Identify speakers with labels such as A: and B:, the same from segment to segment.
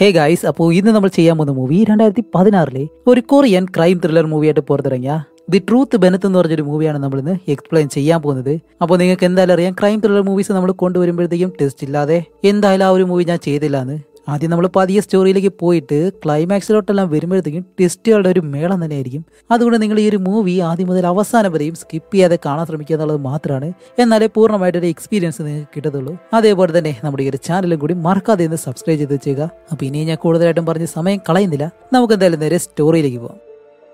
A: hey guys അപ്പോൾ ഇന്ന് നമ്മൾ ചെയ്യാൻ പോകുന്ന മൂവി രണ്ടായിരത്തി പതിനാറിലെ ഒരു കൊറിയൻ ക്രൈം ത്രില്ലർ മൂവിയായിട്ട് പുറത്തിറങ്ങിയ ദി ട്രൂത്ത് ബെനത്ത് എന്ന് പറഞ്ഞൊരു മൂവിയാണ് നമ്മൾ ഇന്ന് എക്സ്പ്ലെയിൻ ചെയ്യാൻ പോകുന്നത് അപ്പോൾ നിങ്ങൾക്ക് എന്തായാലും അറിയാം ക്രൈം ത്രില്ലർ മൂവീസ് നമ്മൾ കൊണ്ടുവരുമ്പോഴത്തേക്കും ടെസ്റ്റ് ഇല്ലാതെ എന്തായാലും ആ ഒരു മൂവി ഞാൻ ചെയ്തില്ല എന്ന് ആദ്യം നമ്മൾ പതിയെ സ്റ്റോറിയിലേക്ക് പോയിട്ട് ക്ലൈമാക്സിലോട്ടെല്ലാം വരുമ്പോഴത്തേക്കും ടെസ്റ്റുകളുടെ ഒരു മേളം തന്നെയായിരിക്കും അതുകൊണ്ട് നിങ്ങൾ ഈ ഒരു മൂവി ആദ്യം മുതൽ അവസാനം വരെയും സ്കിപ്പ് ചെയ്യാതെ കാണാൻ ശ്രമിക്കുക എന്നുള്ളത് മാത്രമാണ് എന്നാലേ പൂർണ്ണമായിട്ടൊരു എക്സ്പീരിയൻസ് നിങ്ങൾക്ക് കിട്ടത്തുള്ളൂ അതേപോലെ തന്നെ നമ്മുടെ ഈ ഒരു ചാനലും കൂടി മറക്കാതെ ഒന്ന് സബ്സ്ക്രൈബ് ചെയ്ത് വെച്ചേക്കുക അപ്പോൾ ഇനി ഞാൻ കൂടുതലായിട്ടും പറഞ്ഞ് സമയം കളയുന്നില്ല നമുക്ക് എന്തായാലും നേരെ സ്റ്റോറിയിലേക്ക് പോകാം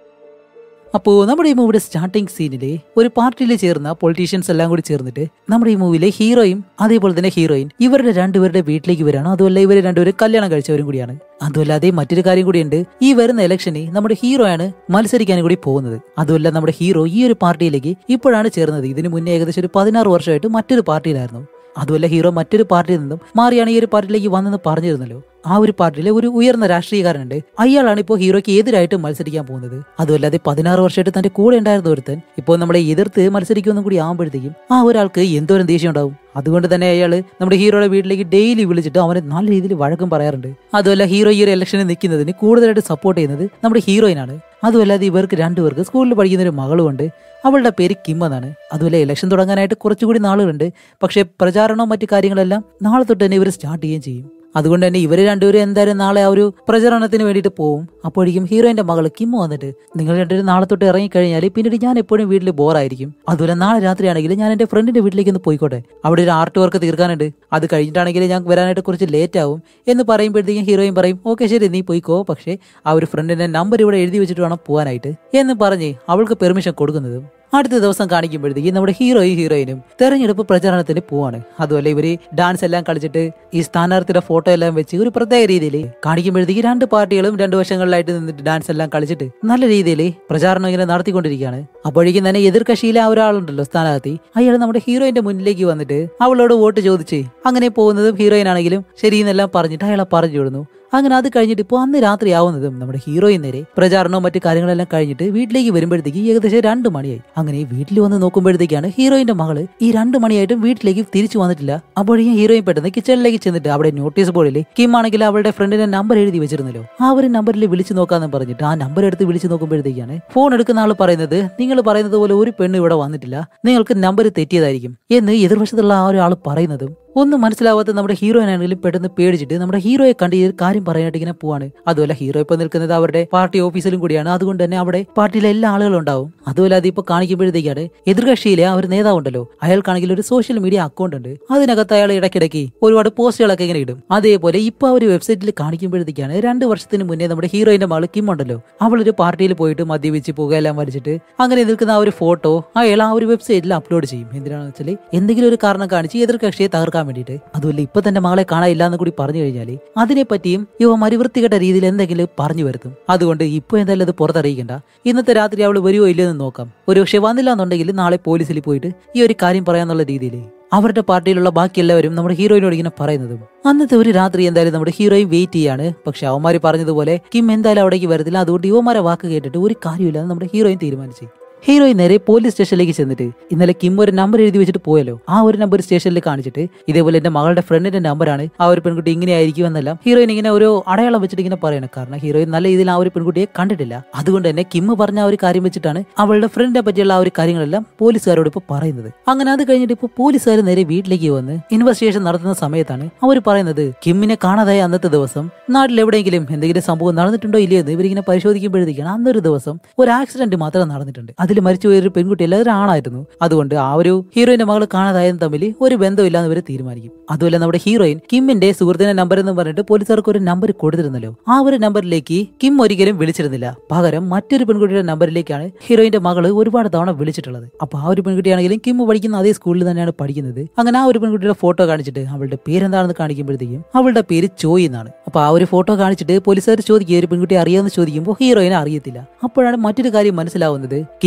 A: അപ്പോൾ നമ്മുടെ ഈ മൂവിയുടെ സ്റ്റാർട്ടിംഗ് സീനിലെ ഒരു പാർട്ടിയിൽ ചേർന്ന പൊളിറ്റീഷ്യൻസ് എല്ലാം കൂടി ചേർന്നിട്ട് നമ്മുടെ ഈ മൂവിയിലെ ഹീറോയും അതേപോലെ തന്നെ ഹീറോയിൻ ഇവരുടെ രണ്ടുപേരുടെ വീട്ടിലേക്ക് വരാണ് അതുമല്ല ഇവർ രണ്ടുപേരും കല്യാണം കഴിച്ചവരും കൂടിയാണ് അതുമല്ലാതെ മറ്റൊരു കാര്യം കൂടിയുണ്ട് ഈ വരുന്ന ഇലക്ഷന് നമ്മുടെ ഹീറോയാണ് മത്സരിക്കാൻ കൂടി പോകുന്നത് അതുമല്ല നമ്മുടെ ഹീറോ ഈ ഒരു പാർട്ടിയിലേക്ക് ഇപ്പോഴാണ് ചേർന്നത് ഇതിനു മുന്നേ ഏകദേശം ഒരു പതിനാറ് വർഷമായിട്ട് മറ്റൊരു പാർട്ടിയിലായിരുന്നു അതുമല്ല ഹീറോ മറ്റൊരു പാർട്ടിയിൽ നിന്നും മാറിയാണ് ഈ ഒരു പാർട്ടിയിലേക്ക് വന്നെന്ന് പറഞ്ഞിരുന്നല്ലോ ആ ഒരു പാർട്ടിയിലെ ഒരു ഉയർന്ന രാഷ്ട്രീയക്കാരനുണ്ട് അയാളാണ് ഇപ്പോൾ ഹീറോയ്ക്ക് എതിരായിട്ട് മത്സരിക്കാൻ പോകുന്നത് അതുമല്ലാതെ പതിനാറ് വർഷമായിട്ട് തന്റെ കൂടെ ഉണ്ടായിരുന്ന ഒരുത്തൻ ഇപ്പോൾ നമ്മളെ എതിർത്ത് മത്സരിക്കുമെന്നും കൂടി ആകുമ്പോഴത്തേക്കും ആ ഒരാൾക്ക് എന്തോരം ദേഷ്യം ഉണ്ടാവും അതുകൊണ്ട് തന്നെ അയാൾ നമ്മുടെ ഹീറോയുടെ വീട്ടിലേക്ക് ഡെയിലി വിളിച്ചിട്ട് അവനെ നല്ല രീതിയിൽ വഴക്കം പറയാറുണ്ട് അതുമല്ല ഹീറോ ഈ ഒരു ഇലക്ഷനിൽ നിൽക്കുന്നതിന് കൂടുതലായിട്ട് സപ്പോർട്ട് ചെയ്യുന്നത് നമ്മുടെ ഹീറോയിനാണ് അതുമല്ലാതെ ഇവർക്ക് രണ്ടുപേർക്ക് സ്കൂളിൽ പഠിക്കുന്ന ഒരു മകളുമുണ്ട് അവളുടെ പേര് കിം എന്നാണ് അതുപോലെ ഇലക്ഷൻ തുടങ്ങാനായിട്ട് കുറച്ചുകൂടി നാളുകളുണ്ട് പക്ഷേ പ്രചാരണവും മറ്റു കാര്യങ്ങളെല്ലാം നാളെ തൊട്ട് തന്നെ ഇവർ സ്റ്റാർട്ട് ചെയ്യുകയും ചെയ്യും അതുകൊണ്ട് തന്നെ ഇവർ രണ്ടുപേരും എന്തായാലും നാളെ ആ ഒരു പ്രചരണത്തിന് വേണ്ടിയിട്ട് പോവും അപ്പോഴേക്കും ഹീറോയിന്റെ മകൾ കിം വന്നിട്ട് നിങ്ങൾ രണ്ടുപേരും നാളെ തൊട്ട് ഇറങ്ങിക്കഴിഞ്ഞാൽ പിന്നീട് ഞാൻ എപ്പോഴും വീട്ടിൽ ബോറായിരിക്കും അതുപോലെ നാളെ രാത്രിയാണെങ്കിൽ ഞാൻ എന്റെ ഫ്രണ്ടിന്റെ വീട്ടിലേക്ക് ഒന്ന് പോയിക്കോട്ടെ അവിടെ ഒരു ആർട്ട് വർക്ക് തീർക്കാനുണ്ട് അത് കഴിഞ്ഞിട്ടാണെങ്കിൽ ഞാൻ വരാനായിട്ട് കുറച്ച് ലേറ്റ് ആവും എന്ന് പറയുമ്പോഴത്തേക്കും ഹീറോയിൻ പറയും ഓക്കെ ശരി നീ പോയിക്കോ പക്ഷേ ആ ഒരു ഫ്രണ്ടിന്റെ നമ്പർ ഇവിടെ എഴുതി വെച്ചിട്ട് വേണം പോകാനായിട്ട് എന്ന് പറഞ്ഞ് അവൾക്ക് പെർമിഷൻ കൊടുക്കുന്നതും അടുത്ത ദിവസം കാണിക്കുമ്പോഴത്തേക്ക് നമ്മുടെ ഹീറോയും ഹീറോയിനും തെരഞ്ഞെടുപ്പ് പ്രചാരണത്തിന് പോവാണ് അതുപോലെ ഇവര് ഡാൻസ് എല്ലാം കളിച്ചിട്ട് ഈ സ്ഥാനാർത്ഥിയുടെ ഫോട്ടോ എല്ലാം വെച്ച് ഒരു പ്രത്യേക രീതിയിൽ കാണിക്കുമ്പോഴത്തേക്ക് രണ്ട് പാർട്ടികളും രണ്ട് വശങ്ങളിലായിട്ട് നിന്നിട്ട് ഡാൻസ് എല്ലാം കളിച്ചിട്ട് നല്ല രീതിയിൽ പ്രചാരണം ഇങ്ങനെ നടത്തിക്കൊണ്ടിരിക്കുകയാണ് അപ്പോഴേക്കും തന്നെ എതിർകക്ഷിയിലെ ആ ഒരാളുണ്ടല്ലോ സ്ഥാനാർത്ഥി അയാൾ നമ്മുടെ ഹീറോയിന്റെ മുന്നിലേക്ക് വന്നിട്ട് അവളോട് വോട്ട് ചോദിച്ച് അങ്ങനെ പോകുന്നതും ഹീറോയിൻ ആണെങ്കിലും ശരിയെന്നെല്ലാം പറഞ്ഞിട്ട് അയാളെ പറഞ്ഞു വിടുന്നു അങ്ങനെ അത് കഴിഞ്ഞിട്ട് ഇപ്പോൾ അന്ന് രാത്രി ആവുന്നതും നമ്മുടെ ഹീറോയിൻ നേരെ പ്രചാരണവും മറ്റു കാര്യങ്ങളെല്ലാം കഴിഞ്ഞിട്ട് വീട്ടിലേക്ക് വരുമ്പോഴത്തേക്ക് ഏകദേശം രണ്ട് മണിയായി അങ്ങനെ വീട്ടിൽ വന്ന് നോക്കുമ്പോഴത്തേക്കാണ് ഹീറോയിന്റെ മകള് ഈ രണ്ട് മണിയായിട്ടും വീട്ടിലേക്ക് തിരിച്ചു വന്നിട്ടില്ല അപ്പോഴേക്കും ഹീറോയിൻ പെട്ടെന്ന് കിച്ചണിലേക്ക് ചെന്നിട്ട് അവിടെ നോട്ടീസ് ബോർഡിൽ കിം ആണെങ്കിൽ അവളുടെ ഫ്രണ്ടിന്റെ നമ്പർ എഴുതി വെച്ചിരുന്നല്ലോ ആ ഒരു നമ്പറിൽ വിളിച്ചു നോക്കാന്ന് പറഞ്ഞിട്ട് ആ നമ്പർ എടുത്ത് വിളിച്ചു നോക്കുമ്പോഴത്തേക്കാണ് ഫോൺ എടുക്കുന്ന ആൾ പറയുന്നത് നിങ്ങൾ പറയുന്നത് പോലെ ഒരു പെണ്ണ് ഇവിടെ വന്നിട്ടില്ല നിങ്ങൾക്ക് നമ്പർ തെറ്റിയതായിരിക്കും എന്ന് എതിർവശത്തുള്ള ആ ഒരാൾ പറയുന്നതും ഒന്നും മനസ്സിലാവാത്ത നമ്മുടെ ഹീറോയിൻ ആണെങ്കിലും പെട്ടെന്ന് പേടിച്ചിട്ട് നമ്മുടെ ഹീറോയെ കണ്ട് ഈ ഒരു കാര്യം പറയാനായിട്ട് ഇങ്ങനെ പോവാണ് അതുപോലെ ഹീറോ ഇപ്പൊ നിൽക്കുന്നത് അവരുടെ പാർട്ടി ഓഫീസിലും കൂടിയാണ് അതുകൊണ്ട് തന്നെ അവിടെ പാർട്ടിയിലെ എല്ലാ ആളുകളും ഉണ്ടാവും അതുപോലെ അത് ഇപ്പൊ കാണിക്കുമ്പോഴത്തേക്കാണ് എതിർകക്ഷിയിലെ ആ ഒരു നേതാവുണ്ടല്ലോ അയാൾക്കാണെങ്കിൽ ഒരു സോഷ്യൽ മീഡിയ അക്കൗണ്ട് ഉണ്ട് അതിനകത്ത് അയാൾ ഇടയ്ക്കിടയ്ക്ക് ഒരുപാട് പോസ്റ്റുകളൊക്കെ ഇങ്ങനെ ഇടും അതേപോലെ ഇപ്പൊ ആ ഒരു വെബ്സൈറ്റിൽ കാണിക്കുമ്പോഴത്തേക്കാണ് രണ്ട് വർഷത്തിന് മുന്നേ നമ്മുടെ ഹീറോയിന്റെ മകള് കിം ഉണ്ടല്ലോ അവൾ ഒരു പാർട്ടിയിൽ പോയിട്ട് മദ്യപിച്ച് പുകയെല്ലാം വലിച്ചിട്ട് അങ്ങനെ നിൽക്കുന്ന ആ ഒരു ഫോട്ടോ അയാൾ ആ ഒരു വെബ്സൈറ്റിൽ അപ്ലോഡ് ചെയ്യും എന്തിനാണെന്ന് വെച്ചാൽ എന്തെങ്കിലും ഒരു കാരണം കാണിച്ച് എതിർകക്ഷിയെ തകർക്കാൻ വേണ്ടിയിട്ട് അതുപോലെ ഇപ്പൊ തന്റെ മകളെ കാണാനില്ല എന്ന് കൂടി പറഞ്ഞു കഴിഞ്ഞാൽ അതിനെപ്പറ്റിയും ഇവ മരുവൃത്തികെട്ട രീതിയിൽ എന്തെങ്കിലും പറഞ്ഞു വരുത്തും അതുകൊണ്ട് ഇപ്പൊ എന്തായാലും അത് പുറത്തറിയിക്കണ്ട ഇന്നത്തെ രാത്രി അവൾ വരുമോ ഇല്ലയോ എന്ന് നോക്കാം ഒരു പക്ഷെ വന്നില്ല എന്നുണ്ടെങ്കിൽ നാളെ പോലീസിൽ പോയിട്ട് ഈ ഒരു കാര്യം പറയാന്നുള്ള രീതിയിൽ അവരുടെ പാർട്ടിയിലുള്ള ബാക്കി എല്ലാവരും നമ്മുടെ ഹീറോയിനോട് ഇങ്ങനെ പറയുന്നതും അന്നത്തെ ഒരു രാത്രി എന്തായാലും നമ്മുടെ ഹീറോയിൻ വെയിറ്റ് ചെയ്യാണ് പക്ഷെ അവന്മാര് പറഞ്ഞതുപോലെ കിം എന്തായാലും അവിടേക്ക് വരത്തില്ല അതുകൊണ്ട് യുവമാരെ വാക്ക് കേട്ടിട്ട് ഒരു കാര്യമില്ലാന്ന് നമ്മുടെ ഹീറോയിൻ തീരുമാനിച്ചു ഹീറോയിൻ നേരെ പോലീസ് സ്റ്റേഷനിലേക്ക് ചെന്നിട്ട് ഇന്നലെ കിം ഒരു നമ്പർ എഴുതി വെച്ചിട്ട് പോയല്ലോ ആ ഒരു നമ്പർ സ്റ്റേഷനിൽ കാണിച്ചിട്ട് ഇതേപോലെ എന്റെ മകളുടെ ഫ്രണ്ടിന്റെ നമ്പറാണ് ആ ഒരു പെൺകുട്ടി ഇങ്ങനെ ആയിരിക്കും എന്നെല്ലാം ഹീറോയിൻ ഇങ്ങനെ ഒരു അടയാളം വെച്ചിട്ട് ഇങ്ങനെ പറയണം കാരണം ഹീറോയിൻ നല്ല രീതിയിൽ ആ ഒരു പെൺകുട്ടിയെ കണ്ടിട്ടില്ല അതുകൊണ്ട് തന്നെ കിം പറഞ്ഞ ആ ഒരു കാര്യം വെച്ചിട്ടാണ് അവളുടെ ഫ്രണ്ടിനെ പറ്റിയുള്ള ആ ഒരു കാര്യങ്ങളെല്ലാം പോലീസുകാരോട് ഇപ്പോൾ പറയുന്നത് അങ്ങനെ അത് കഴിഞ്ഞിട്ട് ഇപ്പോൾ പോലീസുകാർ നേരെ വീട്ടിലേക്ക് വന്ന് ഇൻവെസ്റ്റിഗേഷൻ നടത്തുന്ന സമയത്താണ് അവർ പറയുന്നത് കിമ്മിനെ കാണാതായ അന്നത്തെ ദിവസം നാട്ടിൽ എവിടെയെങ്കിലും എന്തെങ്കിലും സംഭവം നടന്നിട്ടുണ്ടോ ഇല്ലയോ എന്ന് ഇവരിങ്ങനെ പരിശോധിക്കുമ്പോഴത്തേക്കാണ് അന്നൊരു ദിവസം ഒരു ആക്സിഡന്റ് മാത്രം നടന്നിട്ടുണ്ട് അതിൽ മരിച്ചുപോയ ഒരു പെൺകുട്ടി അല്ല ഒരു ആണായിരുന്നു അതുകൊണ്ട് ആ ഒരു ഹീറോയിന്റെ മകൾ കാണാതായതും തമ്മിൽ ഒരു ബന്ധമില്ലാന്ന് ഇവർ തീരുമാനിക്കും അതുപോലെ നമ്മുടെ ഹീറോയിൻ കിമ്മിന്റെ സുഹൃത്തിന്റെ നമ്പർ എന്ന് പറഞ്ഞിട്ട് പോലീസുകാർക്ക് ഒരു നമ്പർ കൊടുത്തിരുന്നല്ലോ ആ ഒരു നമ്പറിലേക്ക് കിം ഒരിക്കലും വിളിച്ചിരുന്നില്ല പകരം മറ്റൊരു പെൺകുട്ടിയുടെ നമ്പറിലേക്കാണ് ഹീറോയിന്റെ മകള് ഒരുപാട് തവണ വിളിച്ചിട്ടുള്ളത് അപ്പൊ ആ ഒരു പെൺകുട്ടിയാണെങ്കിലും കിം പഠിക്കുന്ന അതേ സ്കൂളിൽ തന്നെയാണ് പഠിക്കുന്നത് അങ്ങനെ ആ ഒരു പെൺകുട്ടിയുടെ ഫോട്ടോ കാണിച്ചിട്ട് അവളുടെ പേരെന്താണെന്ന് കാണിക്കുമ്പോഴത്തേക്കും അവളുടെ പേര് ചോയ് എന്നാണ് അപ്പൊ ആ ഒരു ഫോട്ടോ കാണിച്ചിട്ട് പോലീസുകാർ ചോദിക്കുക ഒരു പെൺകുട്ടി അറിയാമെന്ന് ചോദിക്കുമ്പോൾ ഹീറോയിനെ അറിയത്തില്ല അപ്പോഴാണ് മറ്റൊരു കാര്യം മനസ്സിലാവുന്നത് കിം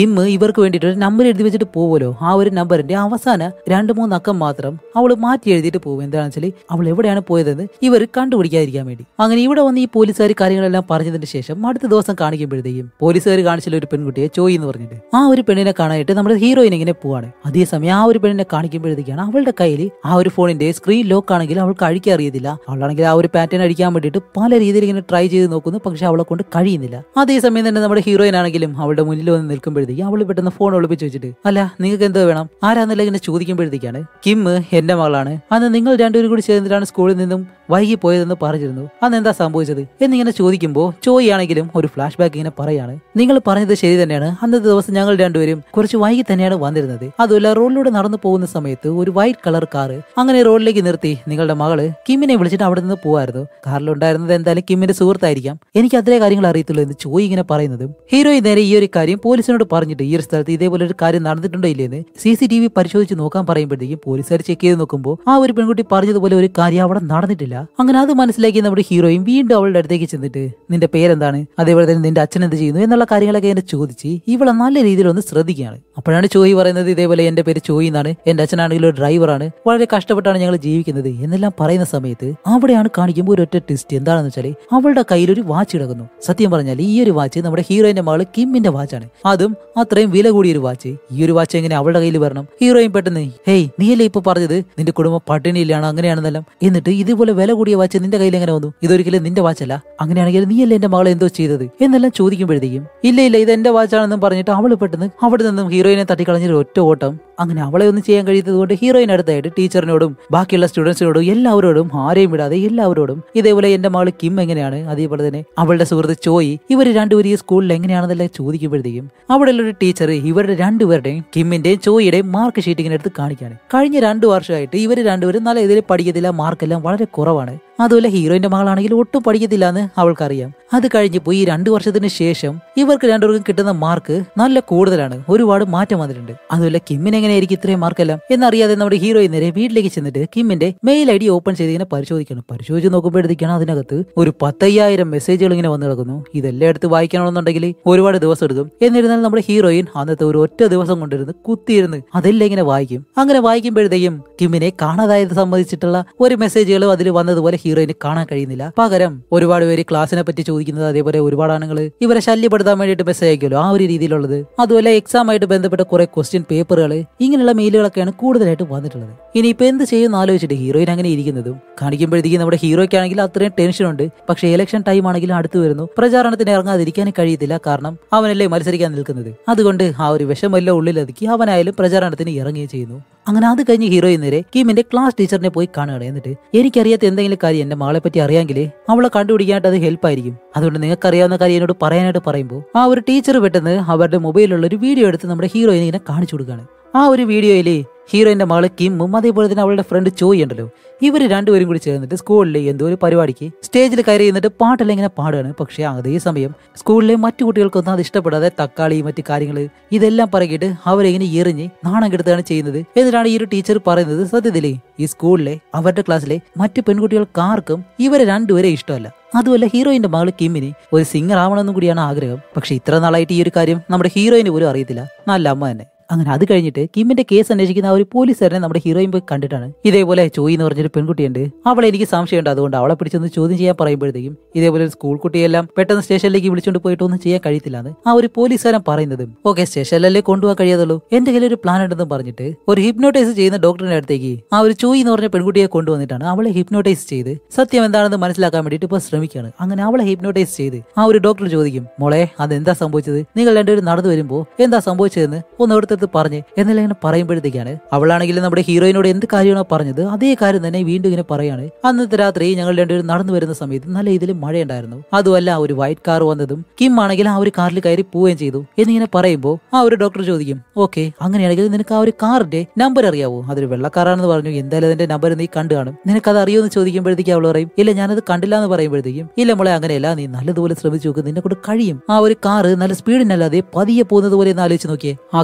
A: കിം ഇവർക്ക് വേണ്ടിയിട്ട് ഒരു നമ്പർ എഴുതി വെച്ചിട്ട് പോവുമല്ലോ ആ ഒരു നമ്പറിന്റെ അവസാന രണ്ട് മൂന്ന് അക്കം മാത്രം അവൾ മാറ്റി എഴുതിയിട്ട് പോകും എന്താണെന്ന് വെച്ചാൽ അവൾ എവിടെയാണ് പോയതെന്ന് ഇവർ കണ്ടുപിടിക്കാതിരിക്കാൻ വേണ്ടി അങ്ങനെ ഇവിടെ വന്ന് ഈ പോലീസുകാർ കാര്യങ്ങളെല്ലാം പറഞ്ഞതിന് ശേഷം അടുത്ത ദിവസം കാണിക്കുമ്പോഴത്തേക്കും പോലീസുകാർ കാണിച്ചില്ല ഒരു പെൺകുട്ടിയെ ചോയി എന്ന് പറഞ്ഞിട്ട് ആ ഒരു പെണ്ണിനെ കാണാനായിട്ട് നമ്മുടെ ഹീറോയിൻ ഇങ്ങനെ പോവാണ് അതേസമയം ആ ഒരു പെണ്ണിനെ കാണിക്കുമ്പോഴത്തേക്കാണ് അവളുടെ കയ്യിൽ ആ ഒരു ഫോണിന്റെ സ്ക്രീൻ ലോക്ക് ആണെങ്കിൽ അവൾക്ക് അഴിക്കാൻ അറിയത്തില്ല അവളാണെങ്കിൽ ആ ഒരു പാറ്റേൺ അടിക്കാൻ വേണ്ടിയിട്ട് പല രീതിയിൽ ഇങ്ങനെ ട്രൈ ചെയ്ത് നോക്കുന്നു പക്ഷെ അവളെ കൊണ്ട് കഴിയുന്നില്ല അതേസമയം തന്നെ നമ്മുടെ ഹീറോയിൻ ആണെങ്കിലും അവളുടെ മുന്നിൽ വന്ന് നിൽക്കുമ്പോഴത്തേക്ക് അവൾ പെട്ടെന്ന് ഫോൺ ഒളിപ്പിച്ച് വെച്ചിട്ട് അല്ല നിങ്ങൾക്ക് എന്തോ വേണം ആരാന്നല്ല ഇങ്ങനെ ചോദിക്കുമ്പോഴത്തേക്കാണ് കിം എന്റെ മകളാണ് അന്ന് നിങ്ങൾ രണ്ടുപേരും കൂടി ചേർന്നിട്ടാണ് സ്കൂളിൽ നിന്നും വൈകി പോയതെന്ന് പറഞ്ഞിരുന്നു അന്ന് എന്താ സംഭവിച്ചത് എന്നിങ്ങനെ ചോദിക്കുമ്പോൾ ചോയി ആണെങ്കിലും ഒരു ഫ്ലാഷ് ബാക്ക് ഇങ്ങനെ പറയാണ് നിങ്ങൾ പറഞ്ഞത് ശരി തന്നെയാണ് അന്നത്തെ ദിവസം ഞങ്ങൾ രണ്ടുപേരും കുറച്ച് വൈകി തന്നെയാണ് വന്നിരുന്നത് അതുമല്ല റോഡിലൂടെ നടന്നു പോകുന്ന സമയത്ത് ഒരു വൈറ്റ് കളർ കാറ് അങ്ങനെ റോഡിലേക്ക് നിർത്തി നിങ്ങളുടെ മകള് കിമ്മിനെ വിളിച്ചിട്ട് അവിടെ നിന്ന് പോവായിരുന്നു കാറിലുണ്ടായിരുന്നത് എന്തായാലും കിമ്മിന്റെ സുഹൃത്തായിരിക്കാം എനിക്ക് അത്രേ കാര്യങ്ങൾ അറിയത്തുള്ളൂ എന്ന് ചോയി ഇങ്ങനെ പറയുന്നതും ഹീറോയിൻ നേരെ ഈ ഒരു കാര്യം പോലീസിനോട് പറഞ്ഞിട്ട് ഈ ഒരു സ്ഥലത്ത് ഇതേപോലെ ഒരു കാര്യം നടന്നിട്ടുണ്ടോ ഇല്ലെന്ന് സി സി ടി വി പരിശോധിച്ച് നോക്കാൻ പറയുമ്പോഴത്തേക്കും പോലീസുകാർ ചെക്ക് ചെയ്ത് നോക്കുമ്പോൾ ആ ഒരു പെൺകുട്ടി പറഞ്ഞതുപോലെ ഒരു കാര്യം അവിടെ നടന്നിട്ടില്ല അങ്ങനെ അത് മനസ്സിലാക്കി നമ്മുടെ ഹീറോയും വീണ്ടും അവളുടെ അടുത്തേക്ക് ചെന്നിട്ട് നിന്റെ പേരെന്താണ് അതേപോലെ തന്നെ നിന്റെ അച്ഛൻ എന്ത് ചെയ്യുന്നു എന്നുള്ള കാര്യങ്ങളൊക്കെ എന്നെ ചോദിച്ച് ഇവളെ നല്ല രീതിയിൽ ഒന്ന് ശ്രദ്ധിക്കുകയാണ് അപ്പോഴാണ് ചോയി പറയുന്നത് ഇതേപോലെ എന്റെ പേര് ചോയി എന്നാണ് എന്റെ അച്ഛനാണെങ്കിൽ ഒരു ഡ്രൈവറാണ് വളരെ കഷ്ടപ്പെട്ടാണ് ഞങ്ങൾ ജീവിക്കുന്നത് എന്നെല്ലാം പറയുന്ന സമയത്ത് അവിടെയാണ് കാണിക്കുമ്പോൾ ഒരു ഒറ്റ ട്വിസ്റ്റ് എന്താണെന്ന് വെച്ചാൽ അവളുടെ കയ്യിൽ ഒരു വാച്ച് കിടക്കുന്നു സത്യം പറഞ്ഞാൽ ഈ ഒരു വാച്ച് നമ്മുടെ ഹീറോയിന്റെ മകള് കിമ്മിന്റെ വാച്ചാണ് അതും അത്രയും വില കൂടിയ ഒരു വാച്ച് ഈ ഒരു വാച്ച് എങ്ങനെ അവളുടെ കയ്യിൽ വരണം ഹീറോയിൻ പെട്ടെന്ന് ഹേയ് നീയല്ലേ ഇപ്പൊ പറഞ്ഞത് നിന്റെ കുടുംബം പട്ടിണിയിലാണ് അങ്ങനെയാണെന്നെല്ലാം എന്നിട്ട് ഇതുപോലെ വില കൂടിയ വാച്ച് നിന്റെ കയ്യിൽ എങ്ങനെ വന്നു ഇതൊരിക്കലും നിന്റെ വാച്ചല്ല അങ്ങനെയാണെങ്കിൽ നീയല്ലേ എന്റെ മകളെ എന്തോ ചെയ്തത് എന്നെല്ലാം ചോദിക്കുമ്പോഴത്തേക്കും ഇല്ല ഇല്ല ഇത് എന്റെ വാച്ചാണെന്നും പറഞ്ഞിട്ട് അവള് പെട്ടെന്ന് അവിടെ നിന്നും ഹീറോയിനെ തട്ടിക്കളഞ്ഞൊരു ഒറ്റ ഓട്ടം അങ്ങനെ അവളെ ഒന്നും ചെയ്യാൻ കഴിയാത്തത് കൊണ്ട് ഹീറോയിൻ അടുത്തായിട്ട് ടീച്ചറിനോടും ബാക്കിയുള്ള സ്റ്റുഡൻസിനോടും എല്ലാവരോടും ആരെയും വിടാതെ എല്ലാവരോടും ഇതേപോലെ എന്റെ മകള് കിം എങ്ങനെയാണ് അതേപോലെ തന്നെ അവളുടെ സുഹൃത്ത് ചോയി ഇവർ രണ്ടുപേരും ഈ സ്കൂളിൽ എങ്ങനെയാണെന്നെല്ലാം ചോദിക്കുമ്പോഴത്തേക്കും അവിടെയുള്ള ഒരു ടീച്ചർ ഇവരുടെ രണ്ടുപേരുടെയും കിമ്മിന്റെയും ചോയിയുടെയും മാർക്ക് ഷീറ്റ് ഇങ്ങനെ എടുത്ത് കാണിക്കാണ് കഴിഞ്ഞ രണ്ടു വർഷമായിട്ട് ഇവർ രണ്ടുപേരും നല്ല ഇതിൽ പഠിക്കത്തില്ല മാർക്കെല്ലാം വളരെ കുറവാണ് അതുപോലെ ഹീറോയിന്റെ മകളാണെങ്കിൽ ഒട്ടും പഠിക്കത്തില്ല എന്ന് അവൾക്കറിയാം അത് കഴിഞ്ഞപ്പോൾ ഈ രണ്ടു വർഷത്തിന് ശേഷം ഇവർക്ക് രണ്ടുപേർക്കും കിട്ടുന്ന മാർക്ക് നല്ല കൂടുതലാണ് ഒരുപാട് മാറ്റം വന്നിട്ടുണ്ട് അതുപോലെ കിമ്മിന് എങ്ങനെയായിരിക്കും ഇത്രയും മാർക്കെല്ലാം എന്നറിയാതെ നമ്മുടെ ഹീറോയിൻ നേരെ വീട്ടിലേക്ക് ചെന്നിട്ട് കിമ്മിന്റെ മെയിൽ ഐ ഡി ഓപ്പൺ ചെയ്ത് ഇങ്ങനെ പരിശോധിക്കണം പരിശോധിച്ച് നോക്കുമ്പോഴത്തേക്കാണ് അതിനകത്ത് ഒരു പത്തയ്യായിരം മെസ്സേജുകൾ ഇങ്ങനെ വന്നു കിടക്കുന്നു ഇതെല്ലാം എടുത്ത് വായിക്കണമെന്നുണ്ടെങ്കിൽ ഒരുപാട് ദിവസം എടുക്കും എന്നിരുന്നാൽ നമ്മുടെ ഹീറോയിൻ അന്നത്തെ ഒരു ഒറ്റ ദിവസം കൊണ്ടിരുന്ന് കുത്തിയിരുന്ന് അതെല്ലാം ഇങ്ങനെ വായിക്കും അങ്ങനെ വായിക്കുമ്പോഴത്തേക്കും കിമ്മിനെ കാണാതായത് സംബന്ധിച്ചിട്ടുള്ള ഒരു മെസ്സേജുകളും അതിൽ വന്നതുപോലെ ഹീറോയിന് കാണാൻ കഴിയുന്നില്ല പകരം ഒരുപാട് പേര് ക്ലാസ്സിനെ പറ്റി ചോദിക്കുന്നത് അതേപോലെ ഒരുപാട് ആണുങ്ങൾ ഇവരെ ശല്യപ്പെടുത്താൻ വേണ്ടിയിട്ട് മെസ്സേജ് അയക്കുമല്ലോ ആ ഒരു രീതിയിലുള്ളത് അതുപോലെ എക്സാം ആയിട്ട് ബന്ധപ്പെട്ട കുറെ ക്വസ്റ്റ്യൻ പേപ്പറുകൾ ഇങ്ങനെയുള്ള മെയിലുകളൊക്കെയാണ് കൂടുതലായിട്ട് വന്നിട്ടുള്ളത് ഇനിയിപ്പോ എന്ത് ചെയ്യുമെന്ന് ആലോചിച്ചിട്ട് ഹീറോയിൻ അങ്ങനെ ഇരിക്കുന്നതും കാണിക്കുമ്പോഴത്തേക്കും നമ്മുടെ ഹീറോയ്ക്കാണെങ്കിൽ അത്രയും ടെൻഷൻ ഉണ്ട് പക്ഷേ ഇലക്ഷൻ ടൈം ആണെങ്കിലും അടുത്ത് വരുന്നു പ്രചാരണത്തിന് ഇറങ്ങാതിരിക്കാനും കഴിയത്തില്ല കാരണം അവനല്ലേ മത്സരിക്കാൻ നിൽക്കുന്നത് അതുകൊണ്ട് ആ ഒരു വിഷമല്ല ഉള്ളിലൊതുക്കി അവനായാലും പ്രചാരണത്തിന് ഇറങ്ങുകയും ചെയ്യുന്നു അങ്ങനെ അത് കഴിഞ്ഞ് ഹീറോയിൻ നേരെ കിമിന്റെ ക്ലാസ് ടീച്ചറിനെ പോയി കാണുകയാണ് എന്നിട്ട് എനിക്കറിയാത്ത എന്തെങ്കിലും കാര്യം എന്റെ മകളെ പറ്റി അറിയാമെങ്കിൽ അവളെ കണ്ടുപിടിക്കാനായിട്ട് അത് ഹെൽപ്പ് ആയിരിക്കും അതുകൊണ്ട് നിങ്ങൾക്ക് അറിയാവുന്ന കാര്യം എന്നോട് പറയാനായിട്ട് പറയുമ്പോൾ ആ ഒരു ടീച്ചർ പെട്ടെന്ന് അവരുടെ മൊബൈലിലുള്ള ഒരു വീഡിയോ എടുത്ത് നമ്മുടെ ഹീറോയിനെ ഇങ്ങനെ കാണിച്ചു കൊടുക്കുകയാണ് ആ ഒരു വീഡിയോയില് ഹീറോയിന്റെ മകള് കിമ്മും അതേപോലെ തന്നെ അവളുടെ ഫ്രണ്ട് ചോയി ഉണ്ടല്ലോ ഇവർ രണ്ടുപേരും കൂടി ചേർന്നിട്ട് സ്കൂളിൽ എന്തോ ഒരു പരിപാടിക്ക് സ്റ്റേജിൽ കയറി നിന്നിട്ട് പാട്ടെല്ലാം ഇങ്ങനെ പാടുകയാണ് പക്ഷേ അതേ സമയം സ്കൂളിലെ മറ്റു കുട്ടികൾക്കൊന്നും അത് ഇഷ്ടപ്പെടാതെ തക്കാളി മറ്റു കാര്യങ്ങൾ ഇതെല്ലാം പറകിയിട്ട് അവരെ ഇങ്ങനെ എറിഞ്ഞ് നാണം കെടുത്താണ് ചെയ്യുന്നത് എന്നിട്ടാണ് ഈ ഒരു ടീച്ചർ പറയുന്നത് സത്യത്തിലേ ഈ സ്കൂളിലെ അവരുടെ ക്ലാസ്സിലെ മറ്റു പെൺകുട്ടികൾക്കാർക്കും ഇവരെ രണ്ടുപേരെ ഇഷ്ടമല്ല അതുമല്ല ഹീറോയിന്റെ മകള് കിമ്മിന് ഒരു സിംഗർ ആവണമെന്നും കൂടിയാണ് ആഗ്രഹം പക്ഷെ ഇത്ര നാളായിട്ട് ഈ ഒരു കാര്യം നമ്മുടെ ഹീറോയിന് പോലും അറിയത്തില്ല നല്ല അമ്മ തന്നെ അങ്ങനെ അത് കഴിഞ്ഞിട്ട് കിമ്മിന്റെ കേസ് അന്വേഷിക്കുന്ന ആ ഒരു പോലീസുകാരനെ നമ്മുടെ ഹീറോയിൻ പോയി കണ്ടിട്ടാണ് ഇതേപോലെ ചോയി എന്ന് പറഞ്ഞൊരു പെൺകുട്ടിയുണ്ട് അവളെ എനിക്ക് സംശയമുണ്ട് അതുകൊണ്ട് അവളെ പിടിച്ചൊന്ന് ചോദ്യം ചെയ്യാൻ പറയുമ്പോഴത്തേക്കും ഇതേപോലെ ഒരു സ്കൂൾ കുട്ടിയെല്ലാം പെട്ടെന്ന് സ്റ്റേഷനിലേക്ക് വിളിച്ചുകൊണ്ട് പോയിട്ട് ഒന്നും ചെയ്യാൻ കഴിയത്തില്ലാന്ന് ആ ഒരു പോലീസുകാരൻ പറയുന്നതും ഓക്കെ സ്റ്റേഷനിലല്ലേ കൊണ്ടുപോകാൻ കഴിയാതുള്ളൂ എന്റെ കയ്യിൽ ഒരു പ്ലാൻ ഉണ്ടെന്ന് പറഞ്ഞിട്ട് ഒരു ഹിപ്നോട്ടൈസ് ചെയ്യുന്ന ഡോക്ടറിന്റെ അടുത്തേക്ക് ആ ഒരു ചോയി എന്ന് പറഞ്ഞ പെൺകുട്ടിയെ കൊണ്ടുവന്നിട്ടാണ് അവളെ ഹിപ്നോട്ടൈസ് ചെയ്ത് സത്യം എന്താണെന്ന് മനസ്സിലാക്കാൻ വേണ്ടിയിട്ട് ഇപ്പൊ ശ്രമിക്കുകയാണ് അങ്ങനെ അവളെ ഹിപ്നോട്ടൈസ് ചെയ്ത് ആ ഒരു ഡോക്ടർ ചോദിക്കും മോളെ അതെന്താ സംഭവിച്ചത് നിങ്ങൾ രണ്ടുപേരും നടന്നു വരുമ്പോൾ എന്താ സംഭവിച്ചതെന്ന് ഒന്ന് എടുത്തെടുത്ത് പറഞ്ഞ് എന്നെല്ലാം ഇങ്ങനെ പറയുമ്പോഴത്തേക്കാണ് അവളാണെങ്കിൽ നമ്മുടെ ഹീറോയിനോട് എന്ത് കാര്യമാണോ പറഞ്ഞത് അതേ കാര്യം തന്നെ വീണ്ടും ഇങ്ങനെ പറയാണ് അന്നത്തെ രാത്രി ഞങ്ങൾ രണ്ടുപേരും നടന്നു വരുന്ന സമയത്ത് നല്ല ഇതിൽ മഴയുണ്ടായിരുന്നു അതുമല്ല ഒരു വൈറ്റ് കാർ വന്നതും കിം ആണെങ്കിൽ ആ ഒരു കാറിൽ കയറി പോവുകയും ചെയ്തു എന്നിങ്ങനെ പറയുമ്പോൾ ആ ഒരു ഡോക്ടർ ചോദിക്കും ഓക്കെ അങ്ങനെയാണെങ്കിൽ നിനക്ക് ആ ഒരു കാറിന്റെ നമ്പർ അറിയാവോ അതൊരു വെള്ളക്കാരാണെന്ന് പറഞ്ഞു എന്തായാലും അതിന്റെ നമ്പർ നീ കണ്ടു കാണും നിനക്ക് അത് അറിയുമെന്ന് ചോദിക്കുമ്പോഴത്തേക്ക് അവൾ പറയും ഇല്ല ഞാനത് കണ്ടില്ല എന്ന് പറയുമ്പോഴത്തേക്കും ഇല്ല മോളെ അങ്ങനെയല്ല നീ നല്ലതുപോലെ ശ്രമിച്ചു നോക്ക് നിന്നെ കൊണ്ട് കഴിയും ആ ഒരു കാറ് നല്ല സ്പീഡിനല്ലാതെ പതിയെ പോകുന്നത് പോലെ ഒന്ന് ആലോചിച്ച് നോക്കിയേ ആ കാർ പോകുന്ന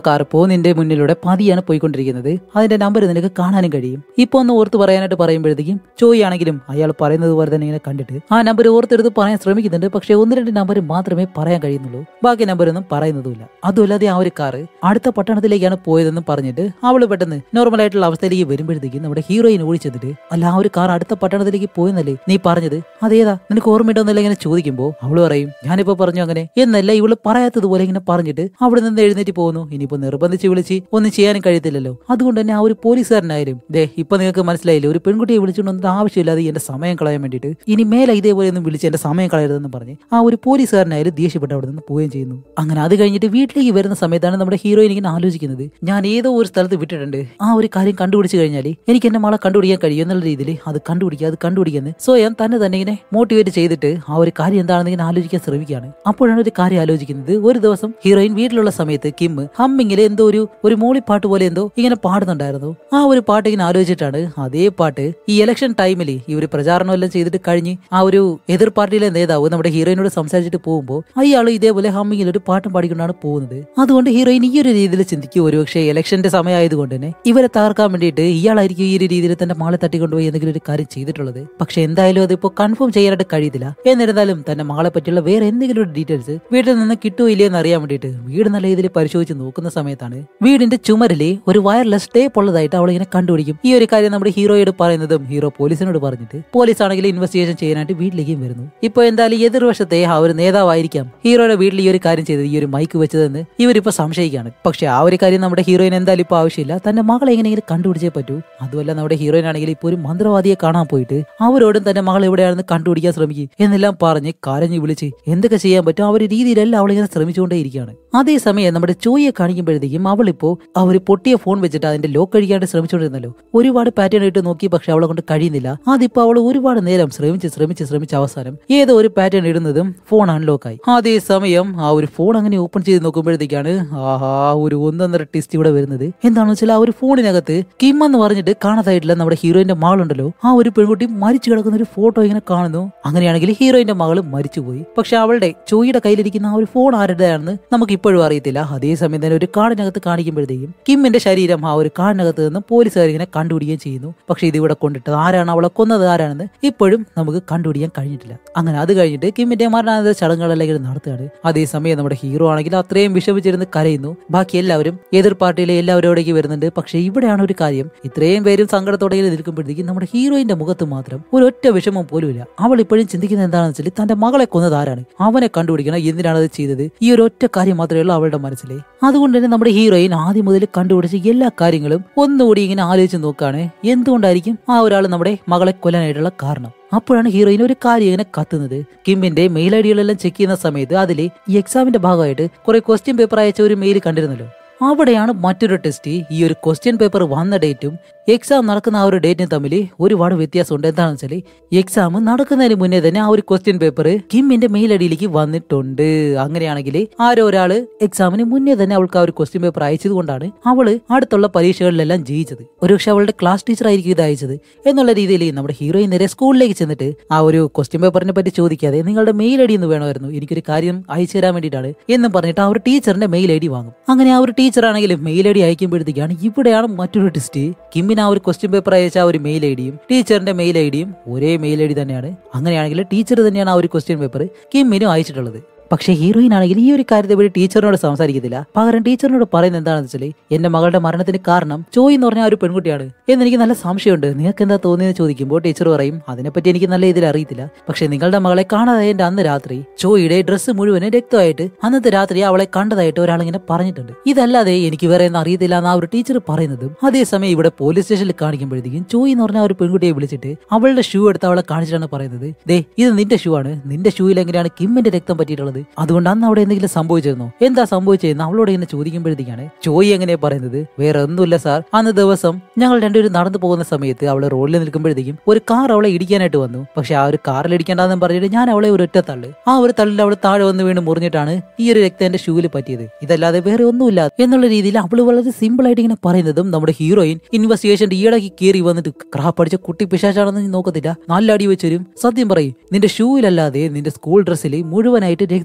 A: നിന്റെ മുന്നിലൂടെ പതിയാണ് പോയിക്കൊണ്ടിരിക്കുന്നത് അതിന്റെ നമ്പർ നിനക്ക് കാണാനും കഴിയും ഇപ്പൊ ഒന്ന് ഓർത്ത് പറയാനായിട്ട് പറയുമ്പോഴത്തേക്കും ചോയി ആണെങ്കിലും അയാൾ പറയുന്നത് പോലെ തന്നെ ഇങ്ങനെ കണ്ടിട്ട് ആ നമ്പർ ഓർത്തെടുത്ത് പറയാൻ ശ്രമിക്കുന്നുണ്ട് പക്ഷെ ഒന്ന് രണ്ട് നമ്പർ മാത്രമേ പറയാൻ കഴിയുന്നുള്ളൂ ബാക്കി നമ്പറൊന്നും പറയുന്നതുമില്ല അതുമല്ലാതെ ആ ഒരു കാറ് അടുത്ത പട്ടണത്തിലേക്കാണ് പോയതെന്ന് പറഞ്ഞിട്ട് അവള് പെട്ടെന്ന് നോർമൽ ആയിട്ടുള്ള അവസ്ഥയിലേക്ക് വരുമ്പോഴത്തേക്കും നമ്മുടെ ഹീറോയിൻ ഓടിച്ചെന്നിട്ട് അല്ല ആ ഒരു കാർ അടുത്ത പട്ടണത്തിലേക്ക് പോയെന്നല്ലേ നീ പറഞ്ഞത് അതേതാ നിനക്ക് ഓർമ്മയുണ്ടോന്നല്ല ഇങ്ങനെ ചോദിക്കുമ്പോ അവള് പറയും ഞാനിപ്പോ പറഞ്ഞു അങ്ങനെ എന്നല്ല ഇവള് പറയാത്തതുപോലെ ഇങ്ങനെ പറഞ്ഞിട്ട് അവിടെ നിന്ന് എഴുന്നേറ്റ് പോകുന്നു ഇനിയിപ്പോ നിർബന്ധിച്ച് വിളിച്ച് ഒന്നും ചെയ്യാനും കഴിയത്തില്ലല്ലോ അതുകൊണ്ട് തന്നെ ആ ഒരു പോലീസുകാരനായാലും ദേ ഇപ്പൊ നിങ്ങൾക്ക് മനസ്സിലായില്ലേ ഒരു പെൺകുട്ടിയെ വിളിച്ചുകൊണ്ടൊന്നും ആവശ്യമില്ലാതെ എന്റെ സമയം കളയാൻ വേണ്ടിയിട്ട് ഇനി മേലെ ഇതേപോലെ ഒന്നും വിളിച്ച് എന്റെ സമയം കളയരുതെന്ന് പറഞ്ഞ് ആ ഒരു പോലീസുകാരനായാലും ദേഷ്യപ്പെട്ട് അവിടെ നിന്ന് പോവുകയും ചെയ്യുന്നു അങ്ങനെ അത് കഴിഞ്ഞിട്ട് വീട്ടിലേക്ക് വരുന്ന സമയത്താണ് നമ്മുടെ ഹീറോയിൻ ഇങ്ങനെ ആലോചിക്കുന്നത് ഞാൻ ഏതോ ഒരു സ്ഥലത്ത് വിട്ടിട്ടുണ്ട് ആ ഒരു കാര്യം കണ്ടുപിടിച്ച് കഴിഞ്ഞാൽ എനിക്ക് എന്റെ മകളെ കണ്ടുപിടിക്കാൻ കഴിയും എന്നുള്ള രീതിയിൽ അത് കണ്ടുപിടിക്കുക അത് കണ്ടുപിടിക്കുന്നത് സ്വയം തന്നെ തന്നെ ഇങ്ങനെ മോട്ടിവേറ്റ് ചെയ്തിട്ട് ആ ഒരു കാര്യം എന്താണെന്ന് ഇങ്ങനെ ആലോചിക്കാൻ ശ്രമിക്കുകയാണ് അപ്പോഴാണ് ഒരു കാര്യം ആലോചിക്കുന്നത് ഒരു ദിവസം ഹീറോയിൻ വീട്ടിലുള്ള സമയത്ത് കിം ഹമ്മിങ്ങിൽ എന്തോ ഒരു ഒരു മൂളിപ്പാട്ട് പോലെ എന്തോ ഇങ്ങനെ പാടുന്നുണ്ടായിരുന്നു ആ ഒരു പാട്ട് ഇങ്ങനെ ആലോചിച്ചിട്ടാണ് അതേ പാട്ട് ഈ ഇലക്ഷൻ ടൈമിൽ ഈ ഒരു പ്രചാരണം എല്ലാം ചെയ്തിട്ട് കഴിഞ്ഞ് ആ ഒരു എതിർ പാർട്ടിയിലെ നേതാവ് നമ്മുടെ ഹീറോയിനോട് സംസാരിച്ചിട്ട് പോകുമ്പോൾ അയാൾ ഇതേപോലെ ഹമ്മിങ്ങിൽ ഒരു പാട്ടും പാടിക്കൊണ്ടാണ് പോകുന്നത് അതുകൊണ്ട് ഹീറോയിൻ ഈ ഒരു രീതിയിൽ ചിന്തിക്കും ഒരുപക്ഷെ ഇലക്ഷന്റെ സമയമായതുകൊണ്ട് തന്നെ ഇവരെ തകർക്കാൻ വേണ്ടിയിട്ട് ഇയാളായിരിക്കും ഈ ഒരു രീതിയിൽ തന്റെ മാളെ തട്ടിക്കൊണ്ടുപോയി എന്തെങ്കിലും ഒരു കാര്യം ചെയ്തിട്ടുള്ളത് പക്ഷെ എന്തായാലും അതിപ്പോ കൺഫേം ചെയ്യാനായിട്ട് കഴിയത്തില്ല എന്നിരുന്നാലും തന്റെ മകളെ പറ്റിയുള്ള വേറെ എന്തെങ്കിലും ഒരു ഡീറ്റെയിൽസ് വീട്ടിൽ നിന്ന് കിട്ടുമോ ഇല്ലയോ എന്ന് അറിയാൻ വേണ്ടിയിട്ട് വീട് നല്ല രീതിയിൽ പരിശോധിച്ച് നോക്കുന്ന സമയത്താണ് വീടിന്റെ ചുമരിലെ ഒരു വയർലെസ് ടേപ്പ് ഉള്ളതായിട്ട് അവൾ ഇങ്ങനെ കണ്ടുപിടിക്കും ഈ ഒരു കാര്യം നമ്മുടെ ഹീറോയോട് പറയുന്നതും ഹീറോ പോലീസിനോട് പറഞ്ഞിട്ട് പോലീസ് ആണെങ്കിൽ ഇൻവെസ്റ്റിഗേഷൻ ചെയ്യാനായിട്ട് വീട്ടിലേക്കും വരുന്നു ഇപ്പൊ എന്തായാലും എതിർവശത്തെ ആ ഒരു നേതാവായിരിക്കാം ഹീറോയുടെ വീട്ടിൽ ഈ ഒരു കാര്യം ചെയ്തത് ഈ ഒരു മൈക്ക് വെച്ചതെന്ന് ഇവരിപ്പോ സംശയിക്കുകയാണ് പക്ഷെ ആ ഒരു കാര്യം നമ്മുടെ ഹീറോയിൻ എന്തായാലും ഇപ്പൊ ആവശ്യമില്ല തന്റെ മകളെ എങ്ങനെയെങ്കിലും കണ്ടുപിടിച്ചേ പറ്റൂ അതുമല്ല നമ്മുടെ ഹീറോയിൻ ആണെങ്കിൽ ഇപ്പൊ ഒരു മന്ത്രവാദിയെ കാണാൻ പോയിട്ട് അവരോടും തന്റെ മകൾ എവിടെയാണെന്ന് കണ്ടുപിടിക്കാൻ ശ്രമിക്കും എന്നെല്ലാം പറഞ്ഞ് കരഞ്ഞു വിളിച്ച് എന്തൊക്കെ ചെയ്യാൻ പറ്റും ആ ഒരു രീതിയിലെല്ലാം അവളിങ്ങനെ ശ്രമിച്ചുകൊണ്ടേയിരിക്കുകയാണ് അതേസമയം നമ്മുടെ ചോയെ കാണിക്കുമ്പോഴത്തേക്കും അവളിപ്പോ ആ ഒരു പൊട്ടിയ ഫോൺ വെച്ചിട്ട് അതിന്റെ ലോക്ക് കഴിക്കാണ്ട് ശ്രമിച്ചുകൊണ്ടിരുന്നല്ലോ ഒരുപാട് പാറ്റേൺ ഇട്ട് നോക്കി പക്ഷെ അവളെ കൊണ്ട് കഴിയുന്നില്ല അതിപ്പോ അവൾ ഒരുപാട് നേരം ശ്രമിച്ച് ശ്രമിച്ച് ശ്രമിച്ച് അവസാനം ഏതോ ഒരു പാറ്റേൺ ഇടുന്നതും ഫോൺ അൺലോക്ക് ആയി അതേസമയം ആ ഒരു ഫോൺ അങ്ങനെ ഓപ്പൺ ചെയ്ത് നോക്കുമ്പോഴത്തേക്കാണ് ആഹാ ഒരു ഒന്നൊന്നര ടെസ്റ്റ് ഇവിടെ വരുന്നത് എന്താണെന്ന് വെച്ചാൽ ആ ഒരു ഫോണിനകത്ത് കിം എന്ന് പറഞ്ഞിട്ട് കാണാതായിട്ടില്ല നമ്മുടെ ഹീറോയിന്റെ മകളുണ്ടല്ലോ ആ ഒരു പെൺകുട്ടി മരിച്ചു കിടക്കുന്ന ഒരു ഫോട്ടോ ഇങ്ങനെ കാണുന്നു അങ്ങനെയാണെങ്കിൽ ഹീറോയിന്റെ മകള് മരിച്ചുപോയി പക്ഷെ അവളുടെ ചോയിയുടെ കയ്യിലിരിക്കുന്ന ആ ഒരു ഫോൺ ആരുടെയാണെന്ന് നമുക്ക് ഇപ്പോഴും അറിയത്തില്ല അതേസമയം തന്നെ ഒരു കാടിനകത്ത് കാണിക്കുമ്പോഴത്തേക്കും കിമ്മിന്റെ ശരീരം ആ ഒരു കാടിനകത്ത് നിന്ന് പോലീസുകാർ ഇങ്ങനെ കണ്ടുപിടിക്കുകയും ചെയ്യുന്നു പക്ഷെ ഇത് ഇവിടെ കൊണ്ടിട്ടത് ആരാണ് അവളെ കൊന്നത് ആരാണെന്ന് ഇപ്പോഴും നമുക്ക് കണ്ടുപിടിക്കാൻ കഴിഞ്ഞിട്ടില്ല അങ്ങനെ അത് കഴിഞ്ഞിട്ട് കിമ്മിന്റെ മരണാനന്തര ചടങ്ങുകളെല്ലാം ഇങ്ങനെ നടത്തുകയാണ് അതേസമയം നമ്മുടെ ഹീറോ ആണെങ്കിൽ അത്രയും വിഷമിച്ചിരുന്ന് കരയുന്നു ബാക്കി എല്ലാവരും എതിർ പാർട്ടിയിലെ എല്ലാവരോടേക്ക് വരുന്നുണ്ട് പക്ഷെ ഇവിടെയാണ് ഒരു കാര്യം ഇത്രയും പേരും സങ്കടത്തോടെ ഇങ്ങനെ നിൽക്കുമ്പോഴത്തേക്കും നമ്മുടെ ഹീറോയിന്റെ മുഖത്ത് മാത്രം ഒരു ഒറ്റ വിഷമം പോലുമില്ല അവൾ ഇപ്പോഴും ചിന്തിക്കുന്നത് എന്താണെന്ന് വെച്ചാൽ തന്റെ മകളെ കൊന്നത് ആരാണ് അവനെ കണ്ടുപിടിക്കണം എന്തിനാണ് അത് ചെയ്തത് ഈ ഒരു ഒറ്റ കാര്യം മാത്രമേ ഉള്ളൂ അവളുടെ മനസ്സിലെ അതുകൊണ്ട് തന്നെ നമ്മുടെ ഹീറോയിൻ ആദ്യം മുതൽ കണ്ടുപിടിച്ച എല്ലാ കാര്യങ്ങളും ഒന്നുകൂടി ഇങ്ങനെ ആലോചിച്ച് നോക്കുകയാണ് എന്തുകൊണ്ടായിരിക്കും ആ ഒരാൾ നമ്മുടെ മകളെ കൊല്ലാനായിട്ടുള്ള കാരണം അപ്പോഴാണ് ഹീറോയിൻ ഒരു കാര്യം ഇങ്ങനെ കത്തുന്നത് കിമ്മിന്റെ മെയിൽ ഐ ഡികളെല്ലാം ചെക്ക് ചെയ്യുന്ന സമയത്ത് അതിൽ ഈ എക്സാമിന്റെ ഭാഗമായിട്ട് കുറെ ക്വസ്റ്റ്യൻ പേപ്പർ അയച്ച ഒരു മെയിൽ കണ്ടിരുന്നല്ലോ അവിടെയാണ് മറ്റൊരു ടെസ്റ്റ് ഈ ഒരു ക്വസ്റ്റ്യൻ പേപ്പർ വന്ന ഡേറ്റും എക്സാം നടക്കുന്ന ആ ഒരു ഡേറ്റിനും തമ്മിൽ ഒരുപാട് വ്യത്യാസമുണ്ട് എന്താണെന്ന് വെച്ചാൽ എക്സാം നടക്കുന്നതിന് മുന്നേ തന്നെ ആ ഒരു ക്വസ്റ്റ്യൻ പേപ്പർ കിമ്മിന്റെ മെയിൽ ഐഡിയിലേക്ക് വന്നിട്ടുണ്ട് അങ്ങനെയാണെങ്കിൽ ആരോ ഒരാള് എക്സാമിന് മുന്നേ തന്നെ അവൾക്ക് ആ ഒരു ക്വസ്റ്റ്യൻ പേപ്പർ അയച്ചത് കൊണ്ടാണ് അവള് അടുത്തുള്ള പരീക്ഷകളിലെല്ലാം ജയിച്ചത് ഒരുപക്ഷെ അവളുടെ ക്ലാസ് ടീച്ചർ ആയിരിക്കും ഇത് അയച്ചത് എന്നുള്ള രീതിയിൽ നമ്മുടെ ഹീറോയിൻ നേരെ സ്കൂളിലേക്ക് ചെന്നിട്ട് ആ ഒരു ക്വസ്റ്റ്യൻ പേപ്പറിനെ പറ്റി ചോദിക്കാതെ നിങ്ങളുടെ മെയിൽ ഐ ഡി എന്ന് വേണമായിരുന്നു എനിക്കൊരു കാര്യം അയച്ചു തരാൻ വേണ്ടിയിട്ടാണ് എന്നും പറഞ്ഞിട്ട് ആ ഒരു ടീച്ചറിന്റെ മെയിൽ ഐ ഡി വാങ്ങും അങ്ങനെ ആ ഒരു ടീച്ചർ ആണെങ്കിലും മെയിൽ ഐ ഡി അയക്കുമ്പോഴത്തേക്കാണ് ഇവിടെയാണ് മറ്റൊരു ടെസ്റ്റ് കിമ്മിന് ആ ഒരു ക്വസ്റ്റ്യൻ പേപ്പർ അയച്ച ആ ഒരു മെയിൽ ഐ ഡിയും ടീച്ചറിന്റെ മെയിൽ ഐ ഡിയും ഒരേ മെയിൽ ഐ ഡി തന്നെയാണ് അങ്ങനെയാണെങ്കിൽ ടീച്ചർ തന്നെയാണ് ആ ഒരു ക്വസ്റ്റ്യൻ പേപ്പർ കിമ്മിനും അയച്ചിട്ടുള്ളത് പക്ഷേ ഹീറോയിൻ ആണെങ്കിൽ ഈ ഒരു കാര്യത്തെ പറ്റി ടീച്ചറിനോട് സംസാരിക്കത്തില്ല പകരം ടീച്ചറിനോട് പറയുന്നത് എന്താണെന്ന് വെച്ചാൽ എന്റെ മകളുടെ മരണത്തിന് കാരണം ചോയ് എന്ന് പറഞ്ഞ ആ ഒരു പെൺകുട്ടിയാണ് എന്ന് എനിക്ക് നല്ല സംശയമുണ്ട് നിങ്ങൾക്ക് എന്താ തോന്നിയെന്ന് ചോദിക്കുമ്പോൾ ടീച്ചർ പറയും അതിനെപ്പറ്റി എനിക്ക് നല്ല ഇതിൽ അറിയത്തില്ല പക്ഷെ നിങ്ങളുടെ മകളെ കാണാതായതിന്റെ അന്ന് രാത്രി ചോയുടെ ഡ്രസ്സ് മുഴുവനും രക്തമായിട്ട് അന്നത്തെ രാത്രി അവളെ കണ്ടതായിട്ട് ഒരാളിങ്ങനെ പറഞ്ഞിട്ടുണ്ട് ഇതല്ലാതെ എനിക്ക് വേറെ ഒന്നും അറിയത്തില്ല എന്ന് ആ ഒരു ടീച്ചർ പറയുന്നതും അതേസമയം ഇവിടെ പോലീസ് സ്റ്റേഷനിൽ കാണിക്കുമ്പോഴത്തേക്കും ചോയ് എന്ന് പറഞ്ഞ ആ ഒരു പെൺകുട്ടിയെ വിളിച്ചിട്ട് അവളുടെ ഷൂ എടുത്ത് അവളെ കാണിച്ചിട്ടാണ് പറയുന്നത് ദേ ഇത് നിന്റെ ഷൂ ആണ് നിന്റെ ഷൂയിൽ എങ്ങനെയാണ് കിമ്മിന്റെ രക്തം പറ്റിയിട്ടുള്ളത് അതുകൊണ്ട് അന്ന് അവിടെ എന്തെങ്കിലും സംഭവിച്ചിരുന്നോ എന്താ സംഭവിച്ചതെന്ന് അവളോട് ഇങ്ങനെ ചോദിക്കുമ്പോഴത്തേക്കാണ് ചോയി എങ്ങനെയാ പറയുന്നത് വേറെ ഒന്നുമില്ല സാർ അന്ന് ദിവസം ഞങ്ങൾ രണ്ടുപേരും നടന്നു പോകുന്ന സമയത്ത് അവളെ റോഡിൽ നിൽക്കുമ്പോഴത്തേക്കും ഒരു കാർ അവളെ ഇടിക്കാനായിട്ട് വന്നു പക്ഷെ ആ ഒരു കാറിൽ ഇടിക്കേണ്ടെന്ന് പറഞ്ഞിട്ട് ഞാൻ അവളെ ഒരു ഒറ്റ തള്ളു ആ ഒരു തള്ളിൽ അവൾ താഴെ വന്ന് വീണ് മുറിഞ്ഞിട്ടാണ് ഈ ഒരു രക്തം എന്റെ ഷൂവിൽ പറ്റിയത് ഇതല്ലാതെ വേറെ ഒന്നുമില്ല എന്നുള്ള രീതിയിൽ അവള് വളരെ സിമ്പിൾ ആയിട്ട് ഇങ്ങനെ പറയുന്നതും നമ്മുടെ ഹീറോയിൻ ഇൻവെസ്റ്റിഗേഷൻ ഈടക്കി കയറി വന്നിട്ട് ക്രാപ്പ് അടിച്ച കുട്ടി പിശാച്ചാണെന്ന് നീ നോക്കത്തില്ല നല്ല അടി വെച്ചരും സത്യം പറയും നിന്റെ ഷൂവിലല്ലാതെ നിന്റെ സ്കൂൾ ഡ്രസ്സിൽ മുഴുവനായിട്ട് രക്തം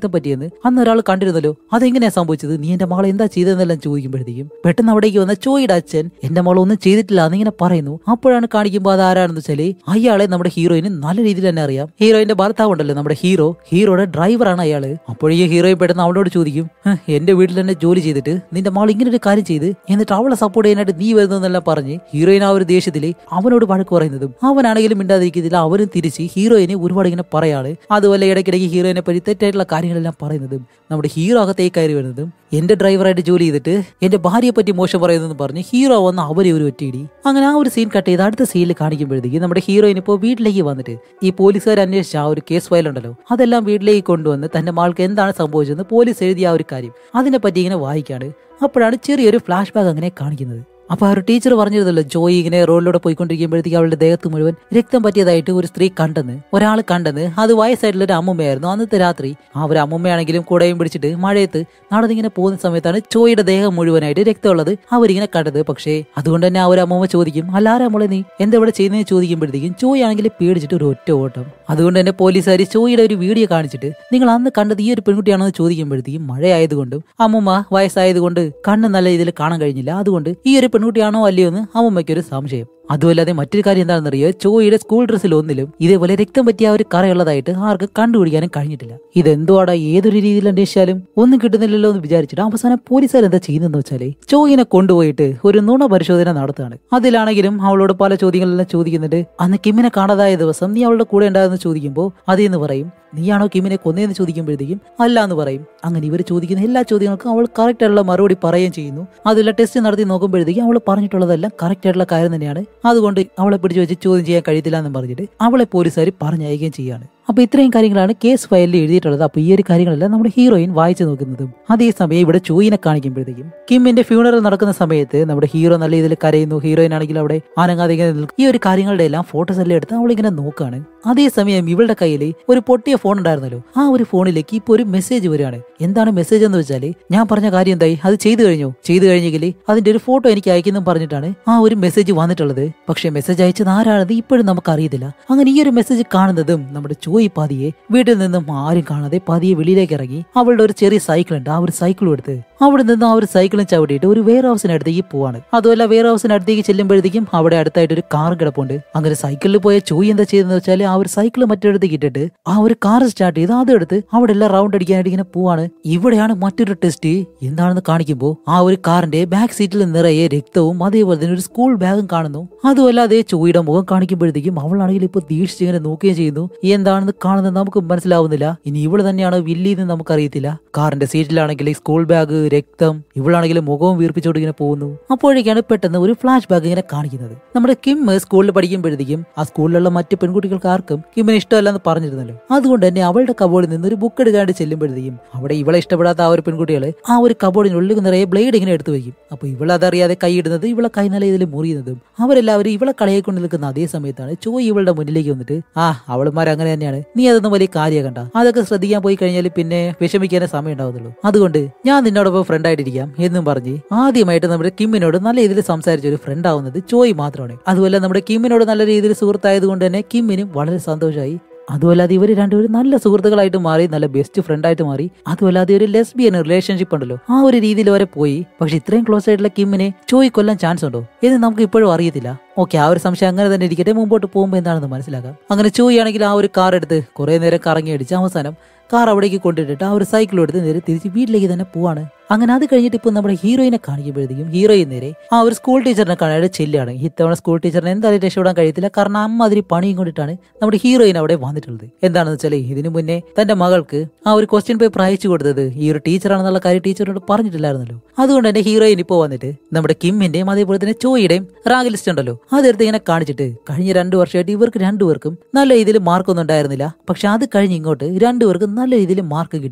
A: രക്തം പറ്റിയെന്ന് അന്ന് ഒരാൾ കണ്ടിരുന്നല്ലോ അതെങ്ങനെയാ സംഭവിച്ചത് നീ എന്റെ മകളെ എന്താ ചെയ്തതെന്നെല്ലാം ചോദിക്കുമ്പോഴത്തേക്കും പെട്ടെന്ന് അവിടേക്ക് വന്ന ചോയുടെ അച്ഛൻ എന്റെ മകൾ ഒന്നും ചെയ്തിട്ടില്ല എന്നിങ്ങനെ പറയുന്നു അപ്പോഴാണ് കാണിക്കുമ്പോൾ അത് ആരാണെന്ന് വെച്ചാല് അയാളെ നമ്മുടെ ഹീറോയിന് നല്ല രീതിയിൽ തന്നെ അറിയാം ഹീറോയിന്റെ ഭർത്താവ് ഉണ്ടല്ലോ നമ്മുടെ ഹീറോ ഹീറോയുടെ ഡ്രൈവറാണ് അയാള് അപ്പോഴേ ഹീറോയും പെട്ടെന്ന് അവളോട് ചോദിക്കും "ഹ്, എന്റെ വീട്ടിൽ തന്നെ ജോലി ചെയ്തിട്ട് നിന്റെ മകൾ ഇങ്ങനെ ഒരു കാര്യം ചെയ്ത് എന്നിട്ട് അവളെ സപ്പോർട്ട് ചെയ്യാനായിട്ട് നീ വരുന്നതെന്നെല്ലാം പറഞ്ഞ് ഹീറോയിൻ ആ ഒരു ദേഷ്യത്തില് അവനോട് വഴക്ക് പറയുന്നതും അവനാണെങ്കിലും മിണ്ടാതിരിക്കുന്നില്ല അവരും തിരിച്ച് ഹീറോയിനെ ഒരുപാട് ഇങ്ങനെ പറയാണ് അതുപോലെ ഇടയ്ക്കിടയ്ക്ക് ഹീറോയിനെ പറ്റി തെറ്റായിട്ടുള്ള കാര്യങ്ങളെല്ലാം പറയുന്നതും നമ്മുടെ ഹീറോ അകത്തേക്ക് കയറി വരുന്നതും എന്റെ ഡ്രൈവറായിട്ട് ജോലി ചെയ്തിട്ട് എന്റെ ഭാര്യയെ പറ്റി മോശം പറയുന്നതെന്ന് പറഞ്ഞ് ഹീറോ വന്ന് അവരെ ഒരു ഒറ്റയിടി അങ്ങനെ ആ ഒരു സീൻ കട്ട് ചെയ്ത് അടുത്ത സീനിൽ കാണിക്കുമ്പോഴത്തേക്ക് നമ്മുടെ ഹീറോയിൻ ഇപ്പോൾ വീട്ടിലേക്ക് വന്നിട്ട് ഈ പോലീസുകാർ അന്വേഷിച്ച ആ ഒരു കേസ് ഫയൽ ഉണ്ടല്ലോ അതെല്ലാം വീട്ടിലേക്ക് കൊണ്ടുവന്ന് തന്റെ മകൾക്ക് എന്താണ് സംഭവിച്ചതെന്ന് പോലീസ് എഴുതിയ ആ ഒരു കാര്യം അതിനെപ്പറ്റി ഇങ്ങനെ വായിക്കാണ് അപ്പോഴാണ് ചെറിയൊരു ഫ്ലാഷ് ബാക്ക് അങ്ങനെ കാണിക്കുന്നത് അപ്പൊ ആ ഒരു ടീച്ചർ പറഞ്ഞിരുന്നല്ലോ ജോയി ഇങ്ങനെ റോഡിലൂടെ പോയിക്കൊണ്ടിരിക്കുമ്പോഴത്തേക്ക് അവളുടെ ദേഹത്ത് മുഴുവൻ രക്തം പറ്റിയതായിട്ട് ഒരു സ്ത്രീ കണ്ടെന്ന് ഒരാൾ കണ്ടെന്ന് അത് വയസ്സായിട്ടുള്ള ഒരു അമ്മുമ്മയായിരുന്നു അന്നത്തെ രാത്രി ആ ഒരു അമ്മുമ്മയാണെങ്കിലും കൂടെയും പിടിച്ചിട്ട് മഴയത്ത് നടന്നിങ്ങനെ പോകുന്ന സമയത്താണ് ചോയുടെ ദേഹം മുഴുവനായിട്ട് രക്തമുള്ളത് അവരിങ്ങനെ കണ്ടത് പക്ഷേ അതുകൊണ്ട് തന്നെ ആ ഒരു അമ്മൂമ്മ ചോദിക്കും അല്ലാരെ മോളെ നീ എന്താ ഇവിടെ ചെയ്യുന്നതെന്ന് ചോദിക്കുമ്പോഴത്തേക്കും ചോയ് ആണെങ്കിൽ പേടിച്ചിട്ട് ഒരു ഒറ്റ ഓട്ടം അതുകൊണ്ട് തന്നെ പോലീസുകാർ ചോയുടെ ഒരു വീഡിയോ കാണിച്ചിട്ട് നിങ്ങൾ അന്ന് കണ്ടത് ഈ ഒരു പെൺകുട്ടിയാണോ എന്ന് ചോദിക്കുമ്പോഴത്തേക്കും മഴയായതുകൊണ്ടും അമ്മുമ്മ വയസ്സായതുകൊണ്ട് കണ്ണ് നല്ല രീതിയിൽ കാണാൻ കഴിഞ്ഞില്ല അതുകൊണ്ട് ഈ ഒരു പെൺകുട്ടിയാണോ അല്ലയോ എന്ന് അമ്മുമ്മയ്ക്ക് ഒരു സംശയം അതുമല്ലാതെ മറ്റൊരു കാര്യം എന്താണെന്നറിയോ ചോയുടെ സ്കൂൾ ഡ്രസ്സിൽ ഒന്നിലും ഇതേപോലെ രക്തം പറ്റിയ ആ ഒരു കറയുള്ളതായിട്ട് ആർക്ക് കണ്ടുപിടിക്കാനും കഴിഞ്ഞിട്ടില്ല ഇതെന്തുവാടാ ഏതൊരു രീതിയിൽ അന്വേഷിച്ചാലും ഒന്നും കിട്ടുന്നില്ലല്ലോ എന്ന് വിചാരിച്ചിട്ട് അവസാനം പോലീസുകാർ എന്താ ചെയ്യുന്നതെന്ന് വെച്ചാല് ചോയിനെ കൊണ്ടുപോയിട്ട് ഒരു നുണ പരിശോധന നടത്തുകയാണ് അതിലാണെങ്കിലും അവളോട് പല ചോദ്യങ്ങളെല്ലാം ചോദിക്കുന്നുണ്ട് അന്ന് കിമ്മിനെ കാണാതായ ദിവസം നീ അവളുടെ കൂടെ ഉണ്ടായെന്ന് ചോദിക്കുമ്പോൾ അതേന്ന് പറയും നീയാണോ കിമ്മിനെ കൊന്നതെന്ന് ചോദിക്കുമ്പോഴത്തേക്കും അല്ല എന്ന് പറയും അങ്ങനെ ഇവർ ചോദിക്കുന്ന എല്ലാ ചോദ്യങ്ങൾക്കും അവൾ കറക്റ്റ് ആയിട്ടുള്ള മറുപടി പറയുകയും ചെയ്യുന്നു അതിലെ ടെസ്റ്റ് നടത്തി നോക്കുമ്പോഴത്തേക്കും അവൾ പറഞ്ഞിട്ടുള്ളതെല്ലാം കറക്റ്റ് ആയിട്ടുള്ള കാര്യം തന്നെയാണ് അതുകൊണ്ട് അവളെ പിടിച്ചു വെച്ച് ചോദ്യം ചെയ്യാൻ കഴിയത്തില്ല എന്ന് പറഞ്ഞിട്ട് അവളെ പോലീസുകാർ പറഞ്ഞയക്കുകയും ചെയ്യാണ് അപ്പൊ ഇത്രയും കാര്യങ്ങളാണ് കേസ് ഫയലിൽ എഴുതിയിട്ടുള്ളത് അപ്പൊ ഈ ഒരു കാര്യങ്ങളെല്ലാം നമ്മുടെ ഹീറോയിൻ വായിച്ചു നോക്കുന്നതും അതേസമയം ഇവിടെ ചോയിനെ കാണിക്കുമ്പോഴത്തേക്കും കിമ്മിന്റെ ഫ്യൂണറൽ നടക്കുന്ന സമയത്ത് നമ്മുടെ ഹീറോ നല്ല രീതിയിൽ കരയുന്നു ഹീറോയിൻ ആണെങ്കിൽ അവിടെ ആനങ്ങാതെ ഇങ്ങനെ നിൽക്കും ഈ ഒരു കാര്യങ്ങളുടെ എല്ലാം ഫോട്ടോസ് എല്ലാം എടുത്ത് അവളിങ്ങനെ നോക്കാണ് അതേസമയം ഇവളുടെ കയ്യിൽ ഒരു പൊട്ടിയ ഫോൺ ഉണ്ടായിരുന്നല്ലോ ആ ഒരു ഫോണിലേക്ക് ഇപ്പൊ ഒരു മെസ്സേജ് വരികയാണ് എന്താണ് മെസ്സേജ് എന്ന് വെച്ചാല് ഞാൻ പറഞ്ഞ കാര്യം എന്തായി അത് ചെയ്തു കഴിഞ്ഞോ ചെയ്തു കഴിഞ്ഞെങ്കിൽ അതിന്റെ ഒരു ഫോട്ടോ എനിക്ക് അയക്കുന്നു പറഞ്ഞിട്ടാണ് ആ ഒരു മെസ്സേജ് വന്നിട്ടുള്ളത് പക്ഷെ മെസ്സേജ് അയച്ചത് ആരാണെന്ന് ഇപ്പോഴും നമുക്ക് അറിയത്തില്ല അങ്ങനെ ഈ ഒരു മെസ്സേജ് കാണുന്നതും നമ്മുടെ ചോയി പതിയെ വീട്ടിൽ നിന്നും ആരും കാണാതെ പതിയെ വെളിയിലേക്ക് ഇറങ്ങി അവളുടെ ഒരു ചെറിയ സൈക്കിൾ ഉണ്ട് ആ ഒരു സൈക്കിളും എടുത്ത് അവിടെ നിന്ന് ആ ഒരു സൈക്കിളും ചവിട്ടിയിട്ട് ഒരു വെയർ ഹൗസിനടുത്തേക്ക് പോവാണ് അതുമല്ല വെയർ ഹൗസിനടുത്തേക്ക് ചെല്ലുമ്പോഴത്തേക്കും അവിടെ അടുത്തായിട്ട് ഒരു കാർ കിടപ്പുണ്ട് അങ്ങനെ സൈക്കിളിൽ പോയ ചോയി എന്താ ചെയ്തെന്ന് വെച്ചാൽ ആ ഒരു സൈക്കിൾ മറ്റൊരിടത്തേക്ക് ഇട്ടിട്ട് ആ ഒരു കാർ സ്റ്റാർട്ട് ചെയ്ത് അതെടുത്ത് അവിടെ എല്ലാം റൗണ്ട് അടിക്കാനായിട്ട് ഇങ്ങനെ പോവാണ് ഇവിടെയാണ് മറ്റൊരു ടെസ്റ്റ് എന്താണെന്ന് കാണിക്കുമ്പോൾ ആ ഒരു കാറിന്റെ ബാക്ക് സീറ്റിൽ നിറയെ രക്തവും അതേപോലെ തന്നെ ഒരു സ്കൂൾ ബാഗും കാണുന്നു അതുമല്ല അതേ ചോയുടെ മുഖം കാണിക്കുമ്പോഴത്തേക്കും അവളാണെങ്കിൽ ഇപ്പൊ ദീക്ഷിച്ച് ഇങ്ങനെ നോക്കുകയും ചെയ്യുന്നു എന്താണെന്ന് കാണുന്നത് നമുക്ക് മനസ്സിലാവുന്നില്ല ഇനി ഇവള് തന്നെയാണോ വില്ലി എന്ന് നമുക്കറിയത്തില്ല കാറിന്റെ സീറ്റിലാണെങ്കിൽ ഈ സ്കൂൾ ബാഗ് രക്തം ഇവളാണെങ്കിൽ മുഖവും വീർപ്പിച്ചോണ്ട് ഇങ്ങനെ പോകുന്നു അപ്പോഴേക്കാണ് പെട്ടെന്ന് ഒരു ഫ്ലാഷ് ബാഗ് ഇങ്ങനെ കാണിക്കുന്നത് നമ്മുടെ കിം സ്കൂളിൽ പഠിക്കുമ്പോഴത്തേക്കും ആ സ്കൂളിലുള്ള മറ്റു പെൺകുട്ടികൾക്ക് ആർക്കും കിമ്മിന് ഇഷ്ടമല്ലെന്ന് പറഞ്ഞിരുന്നല്ലോ അതുകൊണ്ട് തന്നെ അവളുടെ കബോർഡിൽ നിന്ന് ഒരു ബുക്ക് എടുക്കാണ്ട് ചെല്ലുമ്പോഴത്തേക്കും അവിടെ ഇവളെ ഇഷ്ടപ്പെടാത്ത ആ ഒരു പെൺകുട്ടികള് ആ ഒരു കബോർഡിനുള്ളിൽ നിറയെ ബ്ലേഡ് ഇങ്ങനെ എടുത്തു വയ്ക്കും അപ്പൊ ഇവളെ അതറിയാതെ കൈയിടുന്നത് ഇവളെ കൈ നല്ല ഇതിൽ മുറിയുന്നതും അവരെല്ലാവരും ഇവളെ കളയെ കൊണ്ട് നിൽക്കുന്ന അതേ സമയത്താണ് ചോയ് ഇവളുടെ മുന്നിലേക്ക് വന്നിട്ട് ആ അവളുമാർ അങ്ങനെ തന്നെയാണ് നീ അതൊന്നും വലിയ കാര്യമാക്കണ്ട അതൊക്കെ ശ്രദ്ധിക്കാൻ പോയി കഴിഞ്ഞാൽ പിന്നെ വിഷമിക്കാനേ സമയം ഉണ്ടാവുന്നുള്ളൂ അതുകൊണ്ട് ഞാൻ നിന്നോടൊപ്പം ഫ്രണ്ട് ആയിട്ടിരിക്കാം എന്നും പറഞ്ഞ് ആദ്യമായിട്ട് നമ്മുടെ കിമ്മിനോട് നല്ല രീതിയിൽ സംസാരിച്ച ഒരു ഫ്രണ്ട് ആവുന്നത് ചോയ് മാത്രമാണ് അതുപോലെ നമ്മുടെ കിമ്മിനോട് നല്ല രീതിയിൽ സുഹൃത്തായത് കൊണ്ട് തന്നെ കിമ്മിനും വളരെ സന്തോഷമായി അതുമല്ലാതെ ഇവർ രണ്ടുപേരും നല്ല സുഹൃത്തുക്കളായിട്ട് മാറി നല്ല ബെസ്റ്റ് ഫ്രണ്ട് ആയിട്ട് മാറി അതുമല്ലാതെ ഒരു ലെസ്ബിയൻ റിലേഷൻഷിപ്പ് ഉണ്ടല്ലോ ആ ഒരു രീതിയിൽ വരെ പോയി പക്ഷെ ഇത്രയും ക്ലോസ് ആയിട്ടുള്ള കിമ്മിനെ ചോയ് കൊല്ലാൻ ചാൻസ് ഉണ്ടോ എന്ന് നമുക്ക് ഇപ്പോഴും അറിയത്തില്ല ഓക്കെ ആ ഒരു സംശയം അങ്ങനെ തന്നെ ഇരിക്കട്ടെ മുമ്പോട്ട് പോകുമ്പോൾ എന്താണെന്ന് മനസ്സിലാക്കാം അങ്ങനെ ചോയ് ആണെങ്കിൽ ആ ഒരു കാർ എടുത്ത് കുറെ നേരം കറങ്ങി അടിച്ച് അവസാനം കാർ അവിടേക്ക് കൊണ്ടിട്ടിട്ട് ആ ഒരു സൈക്കിൾ എടുത്ത് നേരെ തിരിച്ച് വീട്ടിലേക്ക് തന്നെ പോവാണ് അങ്ങനെ അത് കഴിഞ്ഞിട്ട് ഇപ്പൊ നമ്മുടെ ഹീറോയിനെ കാണിക്കുമ്പോഴത്തേക്കും ഹീറോയിൻ നേരെ ആ ഒരു സ്കൂൾ ടീച്ചറിനെ കാണാതെ ചെല്ലുകയാണ് ഇത്തവണ സ്കൂൾ ടീച്ചറിനെ എന്തായാലും രക്ഷപ്പെടാൻ കഴിയത്തില്ല കാരണം അമ്മ അതിരി പണിയും കൊണ്ടിട്ടാണ് നമ്മുടെ ഹീറോയിൻ അവിടെ വന്നിട്ടുള്ളത് എന്താണെന്ന് വെച്ചാൽ ഇതിനു മുന്നേ തന്റെ മകൾക്ക് ആ ഒരു ക്വസ്റ്റ്യൻ പേപ്പർ അയച്ചു കൊടുത്തത് ഈ ഒരു ടീച്ചറാണെന്നുള്ള കാര്യം ടീച്ചറിനോട് പറഞ്ഞിട്ടില്ലായിരുന്നല്ലോ അതുകൊണ്ട് തന്നെ ഹീറോയിൻ ഇപ്പോൾ വന്നിട്ട് നമ്മുടെ കിമ്മിന്റെയും അതേപോലെ തന്നെ ചോയുടെയും റാങ്ക് ലിസ്റ്റ് ഉണ്ടല്ലോ അതെടുത്ത് ഇങ്ങനെ കാണിച്ചിട്ട് കഴിഞ്ഞ രണ്ടു വർഷമായിട്ട് ഇവർക്ക് രണ്ടുപേർക്കും നല്ല രീതിയിൽ മാർക്കൊന്നും ഉണ്ടായിരുന്നില്ല പക്ഷെ അത് കഴിഞ്ഞ് ഇങ്ങോട്ട് രണ്ടുപേർക്കും നല്ല രീതിയിൽ മാർക്ക് കിട്ടിയിട്ടുണ്ട്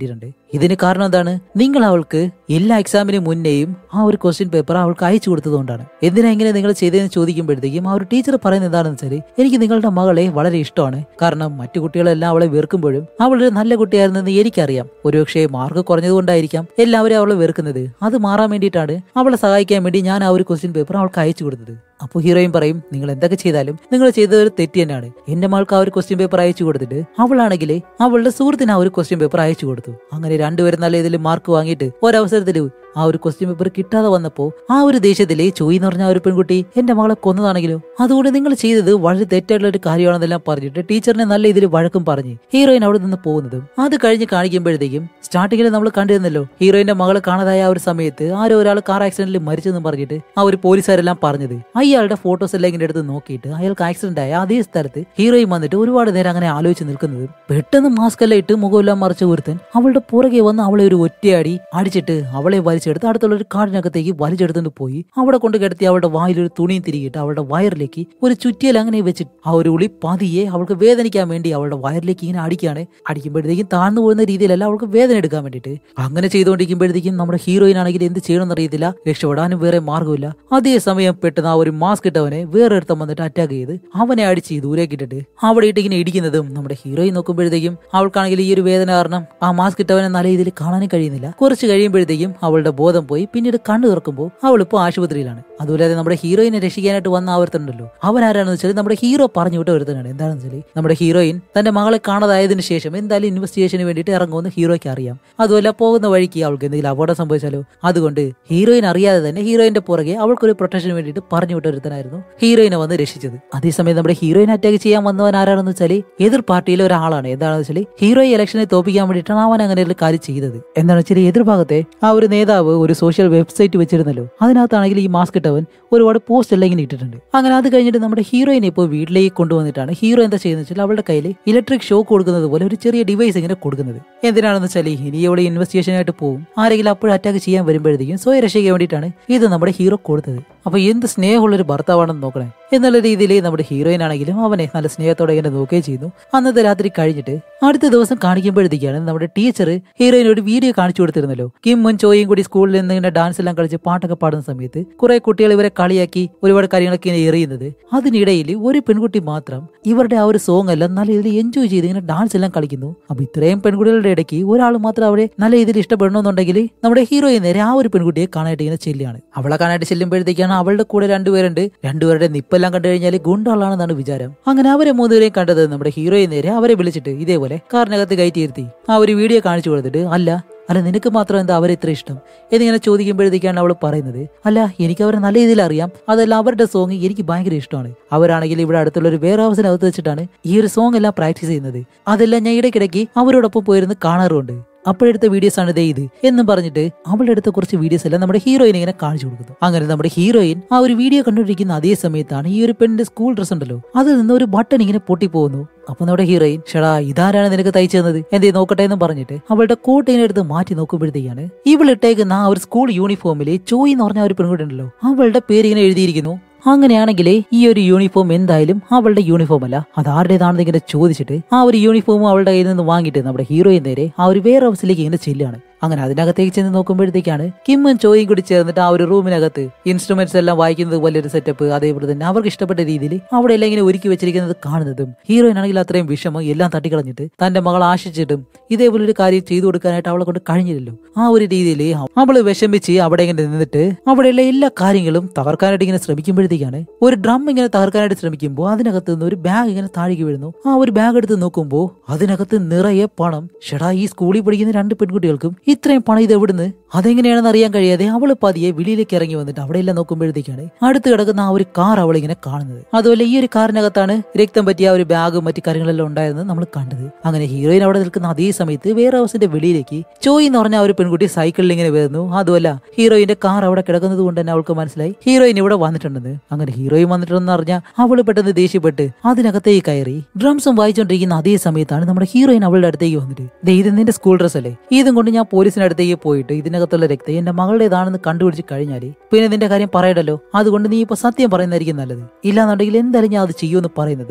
A: ഇതിന് കാരണം എന്താണ് നിങ്ങൾ അവൾക്ക് എല്ലാ എക്സാമിന് മുന്നേയും ആ ഒരു ക്വസ്റ്റ്യൻ പേപ്പർ അവൾക്ക് അയച്ചു കൊടുത്തതുകൊണ്ടാണ് എന്തിനാ ഇങ്ങനെ നിങ്ങൾ ചെയ്തതെന്ന് ചോദിക്കുമ്പോഴത്തേക്കും ആ ഒരു ടീച്ചർ പറയുന്നത് എന്താണെന്ന് വെച്ചാൽ എനിക്ക് നിങ്ങളുടെ മകളെ വളരെ ഇഷ്ടമാണ് കാരണം മറ്റു കുട്ടികളെല്ലാം അവളെ വെറുക്കുമ്പോഴും അവളൊരു നല്ല കുട്ടിയായിരുന്നെന്ന് എനിക്കറിയാം ഒരുപക്ഷെ മാർക്ക് കുറഞ്ഞതുകൊണ്ടായിരിക്കാം എല്ലാവരും അവളെ വെറുക്കുന്നത് അത് മാറാൻ വേണ്ടിയിട്ടാണ് അവളെ സഹായിക്കാൻ വേണ്ടി ഞാൻ ആ ഒരു ക്വസ്റ്റ്യൻ പേപ്പർ അവൾക്ക് അയച്ചു കൊടുത്തത് അപ്പോൾ ഹീറോയിൻ പറയും നിങ്ങൾ എന്തൊക്കെ ചെയ്താലും നിങ്ങൾ ചെയ്തത് ഒരു തെറ്റ് തന്നെയാണ് എന്റെ മകൾക്ക് ആ ഒരു ക്വസ്റ്റ്യൻ പേപ്പർ അയച്ചു കൊടുത്തിട്ട് അവളാണെങ്കിൽ അവളുടെ സുഹൃത്തിന് ആ ഒരു ക്വസ്റ്റ്യൻ പേപ്പർ അയച്ചു കൊടുത്തു അങ്ങനെ രണ്ടുപേരും നല്ല ഇതിൽ മാർക്ക് വാങ്ങിയിട്ട് ഒരവസരത്തിൽ ആ ഒരു ക്വസ്റ്റ്യൻ പേപ്പർ കിട്ടാതെ വന്നപ്പോ ആ ഒരു ദേഷ്യത്തിലെ ചോയി എന്ന് പറഞ്ഞ ആ ഒരു പെൺകുട്ടി എന്റെ മകളെ കൊന്നതാണെങ്കിലോ അതുകൊണ്ട് നിങ്ങൾ ചെയ്തത് വളരെ തെറ്റായിട്ടുള്ള ഒരു കാര്യമാണെന്നെല്ലാം പറഞ്ഞിട്ട് ടീച്ചറിനെ നല്ല ഇതിൽ വഴക്കും പറഞ്ഞ് ഹീറോയിൻ അവിടെ നിന്ന് പോകുന്നതും അത് കഴിഞ്ഞ് കാണിക്കുമ്പോഴത്തേക്കും സ്റ്റാർട്ടിങ്ങിൽ നമ്മൾ കണ്ടിരുന്നല്ലോ ഹീറോയിന്റെ മകളെ കാണാതായ ആ ഒരു സമയത്ത് ആരോ ഒരാൾ കാർ ആക്സിഡന്റിൽ മരിച്ചെന്ന് പറഞ്ഞിട്ട് ആ ഒരു പോലീസുകാരെല്ലാം പറഞ്ഞത് അയാളുടെ ഫോട്ടോസ് എല്ലാം ഇങ്ങനെ എടുത്ത് നോക്കിയിട്ട് അയാൾക്ക് ആക്സിഡന്റ് ആയ അതേ സ്ഥലത്ത് ഹീറോയിൻ വന്നിട്ട് ഒരുപാട് നേരം അങ്ങനെ ആലോചിച്ച് നിൽക്കുന്നത് പെട്ടെന്ന് മാസ്ക് എല്ലാം ഇട്ട് മുഖമെല്ലാം മറിച്ച ഒരുത്തൻ അവളുടെ പുറകെ വന്ന് അവളെ ഒരു ഒറ്റയടി അടിച്ചിട്ട് അവളെ വലിച്ചെടുത്ത് അടുത്തുള്ള ഒരു കാടിനകത്തേക്ക് വലിച്ചെടുത്തുകൊണ്ട് പോയി അവിടെ കൊണ്ട് കിടത്തി അവളുടെ വായിൽ ഒരു തുണിയും തിരികിട്ട് അവളുടെ വയറിലേക്ക് ഒരു ചുറ്റിയൽ അങ്ങനെ വെച്ചിട്ട് ആ ഒരു ഉളി പതിയെ അവൾക്ക് വേദനിക്കാൻ വേണ്ടി അവളുടെ വയറിലേക്ക് ഇങ്ങനെ അടിക്കുകയാണ് അടിക്കുമ്പോഴത്തേക്കും താഴ്ന്നു പോകുന്ന രീതിയിലല്ല അവൾക്ക് വേദന എടുക്കാൻ വേണ്ടിയിട്ട് അങ്ങനെ ചെയ്തുകൊണ്ടിരിക്കുമ്പോഴത്തേക്കും നമ്മുടെ ഹീറോയിൻ ആണെങ്കിൽ എന്ത് ചെയ്യണമെന്ന് അറിയത്തില്ല രക്ഷപ്പെടാനും വേറെ മാർഗമില്ല അതേസമയം പെട്ടെന്ന് ആ ഒരു മാസ്ക് ഇട്ടവനെ വേറെ ഒരുത്തം വന്നിട്ട് അറ്റാക്ക് ചെയ്ത് അവനെ അടിച്ച് ദൂരേക്ക് ഇട്ടിട്ട് അവിടെ ഇട്ട് ഇങ്ങനെ ഇടിക്കുന്നതും നമ്മുടെ ഹീറോയിൻ നോക്കുമ്പോഴത്തേക്കും അവൾക്കാണെങ്കിൽ ഈ ഒരു വേദന കാരണം ആ മാസ്ക് ഇട്ടവനെ നല്ല രീതിയിൽ കാണാനും കഴിയുന്നില്ല കുറച്ച് കഴിയുമ്പോഴത്തേക്കും അവളുടെ ബോധം പോയി പിന്നീട് കണ്ണു തുറക്കുമ്പോൾ അവൾ ഇപ്പോൾ ആശുപത്രിയിലാണ് അതുപോലെ നമ്മുടെ ഹീറോയിനെ രക്ഷിക്കാനായിട്ട് വന്ന ആ ഒരുത്തനുണ്ടല്ലോ അവൻ ആരാണെന്ന് വെച്ചാൽ നമ്മുടെ ഹീറോ പറഞ്ഞു വിട്ട ഒരുത്തനാണ് എന്താണെന്ന് വെച്ചാൽ നമ്മുടെ ഹീറോയിൻ തന്റെ മകളെ കാണാതായതിനു ശേഷം എന്തായാലും ഇൻവെസ്റ്റിഗേഷന് വേണ്ടിയിട്ട് ഇറങ്ങുമെന്ന് ഹീറോയ്ക്ക് അറിയാം അതുപോലെ പോകുന്ന വഴിക്ക് അവൾക്ക് എന്തെങ്കിലും അപകടം സംഭവിച്ചാലോ അതുകൊണ്ട് ഹീറോയിൻ അറിയാതെ തന്നെ ഹീറോയിന്റെ പുറകെ അവൾക്കൊരു പ്രൊട്ടക്ഷന് വേണ്ടിയിട്ട് പറഞ്ഞു വിട്ട ഒരുത്തനായിരുന്നു ഹീറോയിനെ വന്ന് രക്ഷിച്ചത് അതേസമയം നമ്മുടെ ഹീറോയിൻ അറ്റാക്ക് ചെയ്യാൻ വന്നവൻ ആരാണെന്ന് വെച്ചാൽ എതിർ പാർട്ടിയിലെ ഒരാളാണ് എന്താണെന്ന് വെച്ചാൽ ഹീറോയെ ഇലക്ഷനെ തോപ്പിക്കാൻ വേണ്ടിയിട്ടാണ് അവൻ അങ്ങനെ ഒരു കാര്യം ചെയ്തത് എന്താണെന്ന് വെച്ചാൽ എതിർഭാഗത്തെ ആ ഒരു നേതാവ് ഒരു സോഷ്യൽ വെബ്സൈറ്റ് വെച്ചിരുന്നല്ലോ അതിനകത്താണെങ്കിൽ ഈ മാസ്ക് ഇട്ടവൻ ഒരുപാട് പോസ്റ്റ് എല്ലാം ഇങ്ങനെ ഇട്ടിട്ടുണ്ട് അങ്ങനെ അത് കഴിഞ്ഞിട്ട് നമ്മുടെ ഹീറോയിനെ ഇപ്പോൾ വീട്ടിലേക്ക് കൊണ്ടുവന്നിട്ടാണ് ഹീറോ എന്താ ചെയ്യുന്നത് വെച്ചാൽ അവളുടെ കയ്യിൽ ഇലക്ട്രിക് ഷോക്ക് കൊടുക്കുന്നത് പോലെ ഒരു ചെറിയ ഡിവൈസ് ഇങ്ങനെ കൊടുക്കുന്നത് എന്തിനാണെന്ന് വെച്ചാൽ ഇനി ഇവിടെ ഇൻവെസ്റ്റിഗേഷൻ ആയിട്ട് പോകും ആരെങ്കിലും അപ്പോഴും അറ്റാക്ക് ചെയ്യാൻ വരുമ്പോഴത്തേക്കും സ്വയം രക്ഷിക്കാൻ വേണ്ടിയിട്ടാണ് ഇത് നമ്മുടെ ഹീറോ കൊടുത്തത് അപ്പൊ എന്ത് സ്നേഹമുള്ളൊരു ഭർത്താവാണെന്ന് നോക്കണേ എന്നുള്ള രീതിയിൽ നമ്മുടെ ഹീറോയിൻ ആണെങ്കിലും അവനെ നല്ല സ്നേഹത്തോടെ ഇങ്ങനെ നോക്കുകയും ചെയ്യുന്നു അന്നത്തെ രാത്രി കഴിഞ്ഞിട്ട് അടുത്ത ദിവസം കാണിക്കുമ്പോഴത്തേക്കാണ് നമ്മുടെ ടീച്ചർ ഹീറോയിനോട് വീഡിയോ കാണിച്ചു കൊടുത്തിരുന്നല്ലോ കിമ്മും ചോയും കൂടി സ്കൂളിൽ നിന്ന് ഇങ്ങനെ ഡാൻസ് എല്ലാം കളിച്ച് പാട്ടൊക്കെ പാടുന്ന സമയത്ത് കുറെ കുട്ടികൾ ഇവരെ കളിയാക്കി ഒരുപാട് കാര്യങ്ങളൊക്കെ ഇങ്ങനെ എറിയുന്നത് അതിനിടയിൽ ഒരു പെൺകുട്ടി മാത്രം ഇവരുടെ ആ ഒരു സോങ് എല്ലാം നല്ല രീതിയിൽ എൻജോയ് ചെയ്ത് ഇങ്ങനെ ഡാൻസ് എല്ലാം കളിക്കുന്നു അപ്പൊ ഇത്രയും പെൺകുട്ടികളുടെ ഇടയ്ക്ക് ഒരാൾ മാത്രം അവിടെ നല്ല രീതിയിൽ ഇഷ്ടപ്പെടണമെന്നുണ്ടെങ്കിൽ നമ്മുടെ ഹീറോയിൻ നേരെ ആ ഒരു പെൺകുട്ടിയെ കാണാനായിട്ട് ഇങ്ങനെ ചെല്ലുകയാണ് അവളെ കാണാനായിട്ട് ചെല്ലുമ്പോഴത്തേക്കാണ് അവളുടെ കൂടെ രണ്ടുപേരുണ്ട് രണ്ടുപേരുടെ നിപ്പെല്ലാം കണ്ടു കഴിഞ്ഞാൽ ഗുണ്ടാളാണെന്നാണ് വിചാരം അങ്ങനെ അവരെ മൂന്നുപേരെയും കണ്ടത് നമ്മുടെ ഹീറോയിൻ നേരെ അവരെ വിളിച്ചിട്ട് ഇതേപോലെ കാറിനകത്ത് കയറ്റിയിരുത്തി ആ ഒരു വീഡിയോ കാണിച്ചു കൊടുത്തിട്ട് അല്ല അല്ല നിനക്ക് മാത്രം എന്താ അവരെ ഇത്ര ഇഷ്ടം എന്നിങ്ങനെ ചോദിക്കുമ്പോഴത്തേക്കാണ് അവൾ പറയുന്നത് അല്ല എനിക്ക് അവരെ നല്ല രീതിയിൽ അറിയാം അതല്ല അവരുടെ സോങ് എനിക്ക് ഭയങ്കര ഇഷ്ടമാണ് അവരാണെങ്കിൽ ഇവിടെ അടുത്തുള്ള ഒരു വെയർ ഹൗസിനകത്ത് വെച്ചിട്ടാണ് ഈ ഒരു സോങ് എല്ലാം പ്രാക്ടീസ് ചെയ്യുന്നത് അതെല്ലാം ഞാൻ ഇടയ്ക്കിടയ്ക്ക് അവരോടൊപ്പം പോയിരുന്ന് കാണാറുണ്ട് അപ്പോഴെടുത്ത വീഡിയോസ് ആണ് ദേ ഇത് എന്നും പറഞ്ഞിട്ട് അവളുടെ അടുത്ത കുറച്ച് വീഡിയോസ് എല്ലാം നമ്മുടെ ഹീറോയിൻ ഇങ്ങനെ കാണിച്ചു കൊടുക്കുന്നു അങ്ങനെ നമ്മുടെ ഹീറോയിൻ ആ ഒരു വീഡിയോ കണ്ടുകൊണ്ടിരിക്കുന്ന അതേ സമയത്താണ് ഈ ഒരു പെണ്ണിന്റെ സ്കൂൾ ഡ്രസ് ഉണ്ടല്ലോ അതിൽ നിന്ന് ഒരു ബട്ടൺ ഇങ്ങനെ പൊട്ടിപ്പോകുന്നു അപ്പൊ നമ്മുടെ ഹീറോയിൻ ഷടാ ഇതാരാണ് നിനക്ക് തയ്ച്ചു തന്നത് എന്തേ നോക്കട്ടെ എന്ന് പറഞ്ഞിട്ട് അവളുടെ കോട്ട് ഇങ്ങനെ എടുത്ത് മാറ്റി നോക്കുമ്പോഴത്തേക്കാണ് ഇവളിട്ടേക്കുന്ന ആ ഒരു സ്കൂൾ യൂണിഫോമിലെ ചോയി എന്ന് പറഞ്ഞ ആ ഒരു പെൺകുട്ടി ഉണ്ടല്ലോ അവളുടെ പേര് ഇങ്ങനെ എഴുതിയിരിക്കുന്നു അങ്ങനെയാണെങ്കിൽ ഈ ഒരു യൂണിഫോം എന്തായാലും അവളുടെ യൂണിഫോം അല്ല അത് ആരുടേതാണെന്ന് ഇങ്ങനെ ചോദിച്ചിട്ട് ആ ഒരു യൂണിഫോം അവളുടെ കയ്യിൽ നിന്ന് വാങ്ങിയിട്ട് നമ്മുടെ ഹീറോയിൻ നേരെ ആ ഒരു വെയർ ഹൗസിലേക്ക് ഇങ്ങനെ ചെല്ലുകയാണ് അങ്ങനെ അതിനകത്തേക്ക് ചെന്ന് നോക്കുമ്പോഴത്തേക്കാണ് കിമ്മും ചോയും കൂടി ചേർന്നിട്ട് ആ ഒരു റൂമിനകത്ത് ഇൻസ്ട്രുമെന്റ്സ് എല്ലാം വായിക്കുന്നത് പോലെ ഒരു സെറ്റപ്പ് അതേപോലെ തന്നെ അവർക്ക് ഇഷ്ടപ്പെട്ട രീതിയിൽ അവിടെ എല്ലാം ഇങ്ങനെ ഒരുക്കി വെച്ചിരിക്കുന്നത് കാണുന്നതും ഹീറോയിൻ ആണെങ്കിൽ അത്രയും വിഷമം എല്ലാം തട്ടിക്കളഞ്ഞിട്ട് തന്റെ മകൾ ആശിച്ചിട്ടും ഇതേപോലെ ഒരു കാര്യം ചെയ്തു കൊടുക്കാനായിട്ട് അവളെ കൊണ്ട് കഴിഞ്ഞില്ലല്ലോ ആ ഒരു രീതിയിൽ അവള് വിഷമിച്ച് അവിടെ ഇങ്ങനെ നിന്നിട്ട് അവിടെയുള്ള എല്ലാ കാര്യങ്ങളും തകർക്കാനായിട്ട് ഇങ്ങനെ ശ്രമിക്കുമ്പോഴത്തേക്കാണ് ഒരു ഡ്രം ഇങ്ങനെ തകർക്കാനായിട്ട് ശ്രമിക്കുമ്പോൾ അതിനകത്ത് നിന്ന് ഒരു ബാഗ് ഇങ്ങനെ താഴേക്ക് വീഴുന്നു ആ ഒരു ബാഗ് എടുത്ത് നോക്കുമ്പോൾ അതിനകത്ത് നിറയെ പണം ഷെടാ ഈ സ്കൂളിൽ പഠിക്കുന്ന രണ്ട് പെൺകുട്ടികൾക്കും ഇത്രയും പണം ഇത് എവിടുന്ന് അതെങ്ങനെയാണെന്ന് അറിയാൻ കഴിയാതെ അവള് പതിയെ വെളിയിലേക്ക് ഇറങ്ങി വന്നിട്ട് അവിടെയെല്ലാം നോക്കുമ്പോഴത്തേക്കാണ് അടുത്ത് കിടക്കുന്ന ആ ഒരു കാർ അവൾ ഇങ്ങനെ കാണുന്നത് അതുപോലെ ഈ ഒരു കാറിനകത്താണ് രക്തം പറ്റിയ ആ ഒരു ബാഗും മറ്റു കാര്യങ്ങളെല്ലാം ഉണ്ടായിരുന്നത് നമ്മൾ കണ്ടത് അങ്ങനെ ഹീറോയിൻ അവിടെ നിൽക്കുന്ന അതേ സമയത്ത് വേറെ ഹൗസിന്റെ വെളിയിലേക്ക് ചോയ് എന്ന് പറഞ്ഞ ആ ഒരു പെൺകുട്ടി സൈക്കിളിൽ ഇങ്ങനെ വരുന്നു അതുമല്ല ഹീറോയിന്റെ കാർ അവിടെ കിടക്കുന്നത് കൊണ്ട് തന്നെ അവൾക്ക് മനസ്സിലായി ഹീറോയിൻ ഇവിടെ വന്നിട്ടുണ്ടെന്ന് അങ്ങനെ ഹീറോയിൻ വന്നിട്ടുണ്ടെന്ന് അറിഞ്ഞാൽ അവള് പെട്ടെന്ന് ദേഷ്യപ്പെട്ട് അതിനകത്തേക്ക് കയറി ഡ്രംസും വായിച്ചുകൊണ്ടിരിക്കുന്ന അതേ സമയത്താണ് നമ്മുടെ ഹീറോയിൻ അവളുടെ അടുത്തേക്ക് വന്നിട്ട് ദേ ഇത് നിന്റെ സ്കൂൾ ഡ്രസ് അല്ലേ ഇതും കൊണ്ട് ഞാൻ പോലീസിന്റെ അടുത്തേക്ക് പോയിട്ട് ഇതിനകത്തുള്ള രക്തം എന്റെ മകളുടേതാണെന്ന് കണ്ടുപിടിച്ച് കഴിഞ്ഞാൽ പിന്നെ നിന്റെ കാര്യം പറയണ്ടല്ലോ അതുകൊണ്ട് നീ ഇപ്പൊ സത്യം പറയുന്നതായിരിക്കും നല്ലത് ഇല്ലാന്നുണ്ടെങ്കിൽ എന്തായാലും ഞാൻ അത് ചെയ്യുമെന്ന് പറയുന്നതും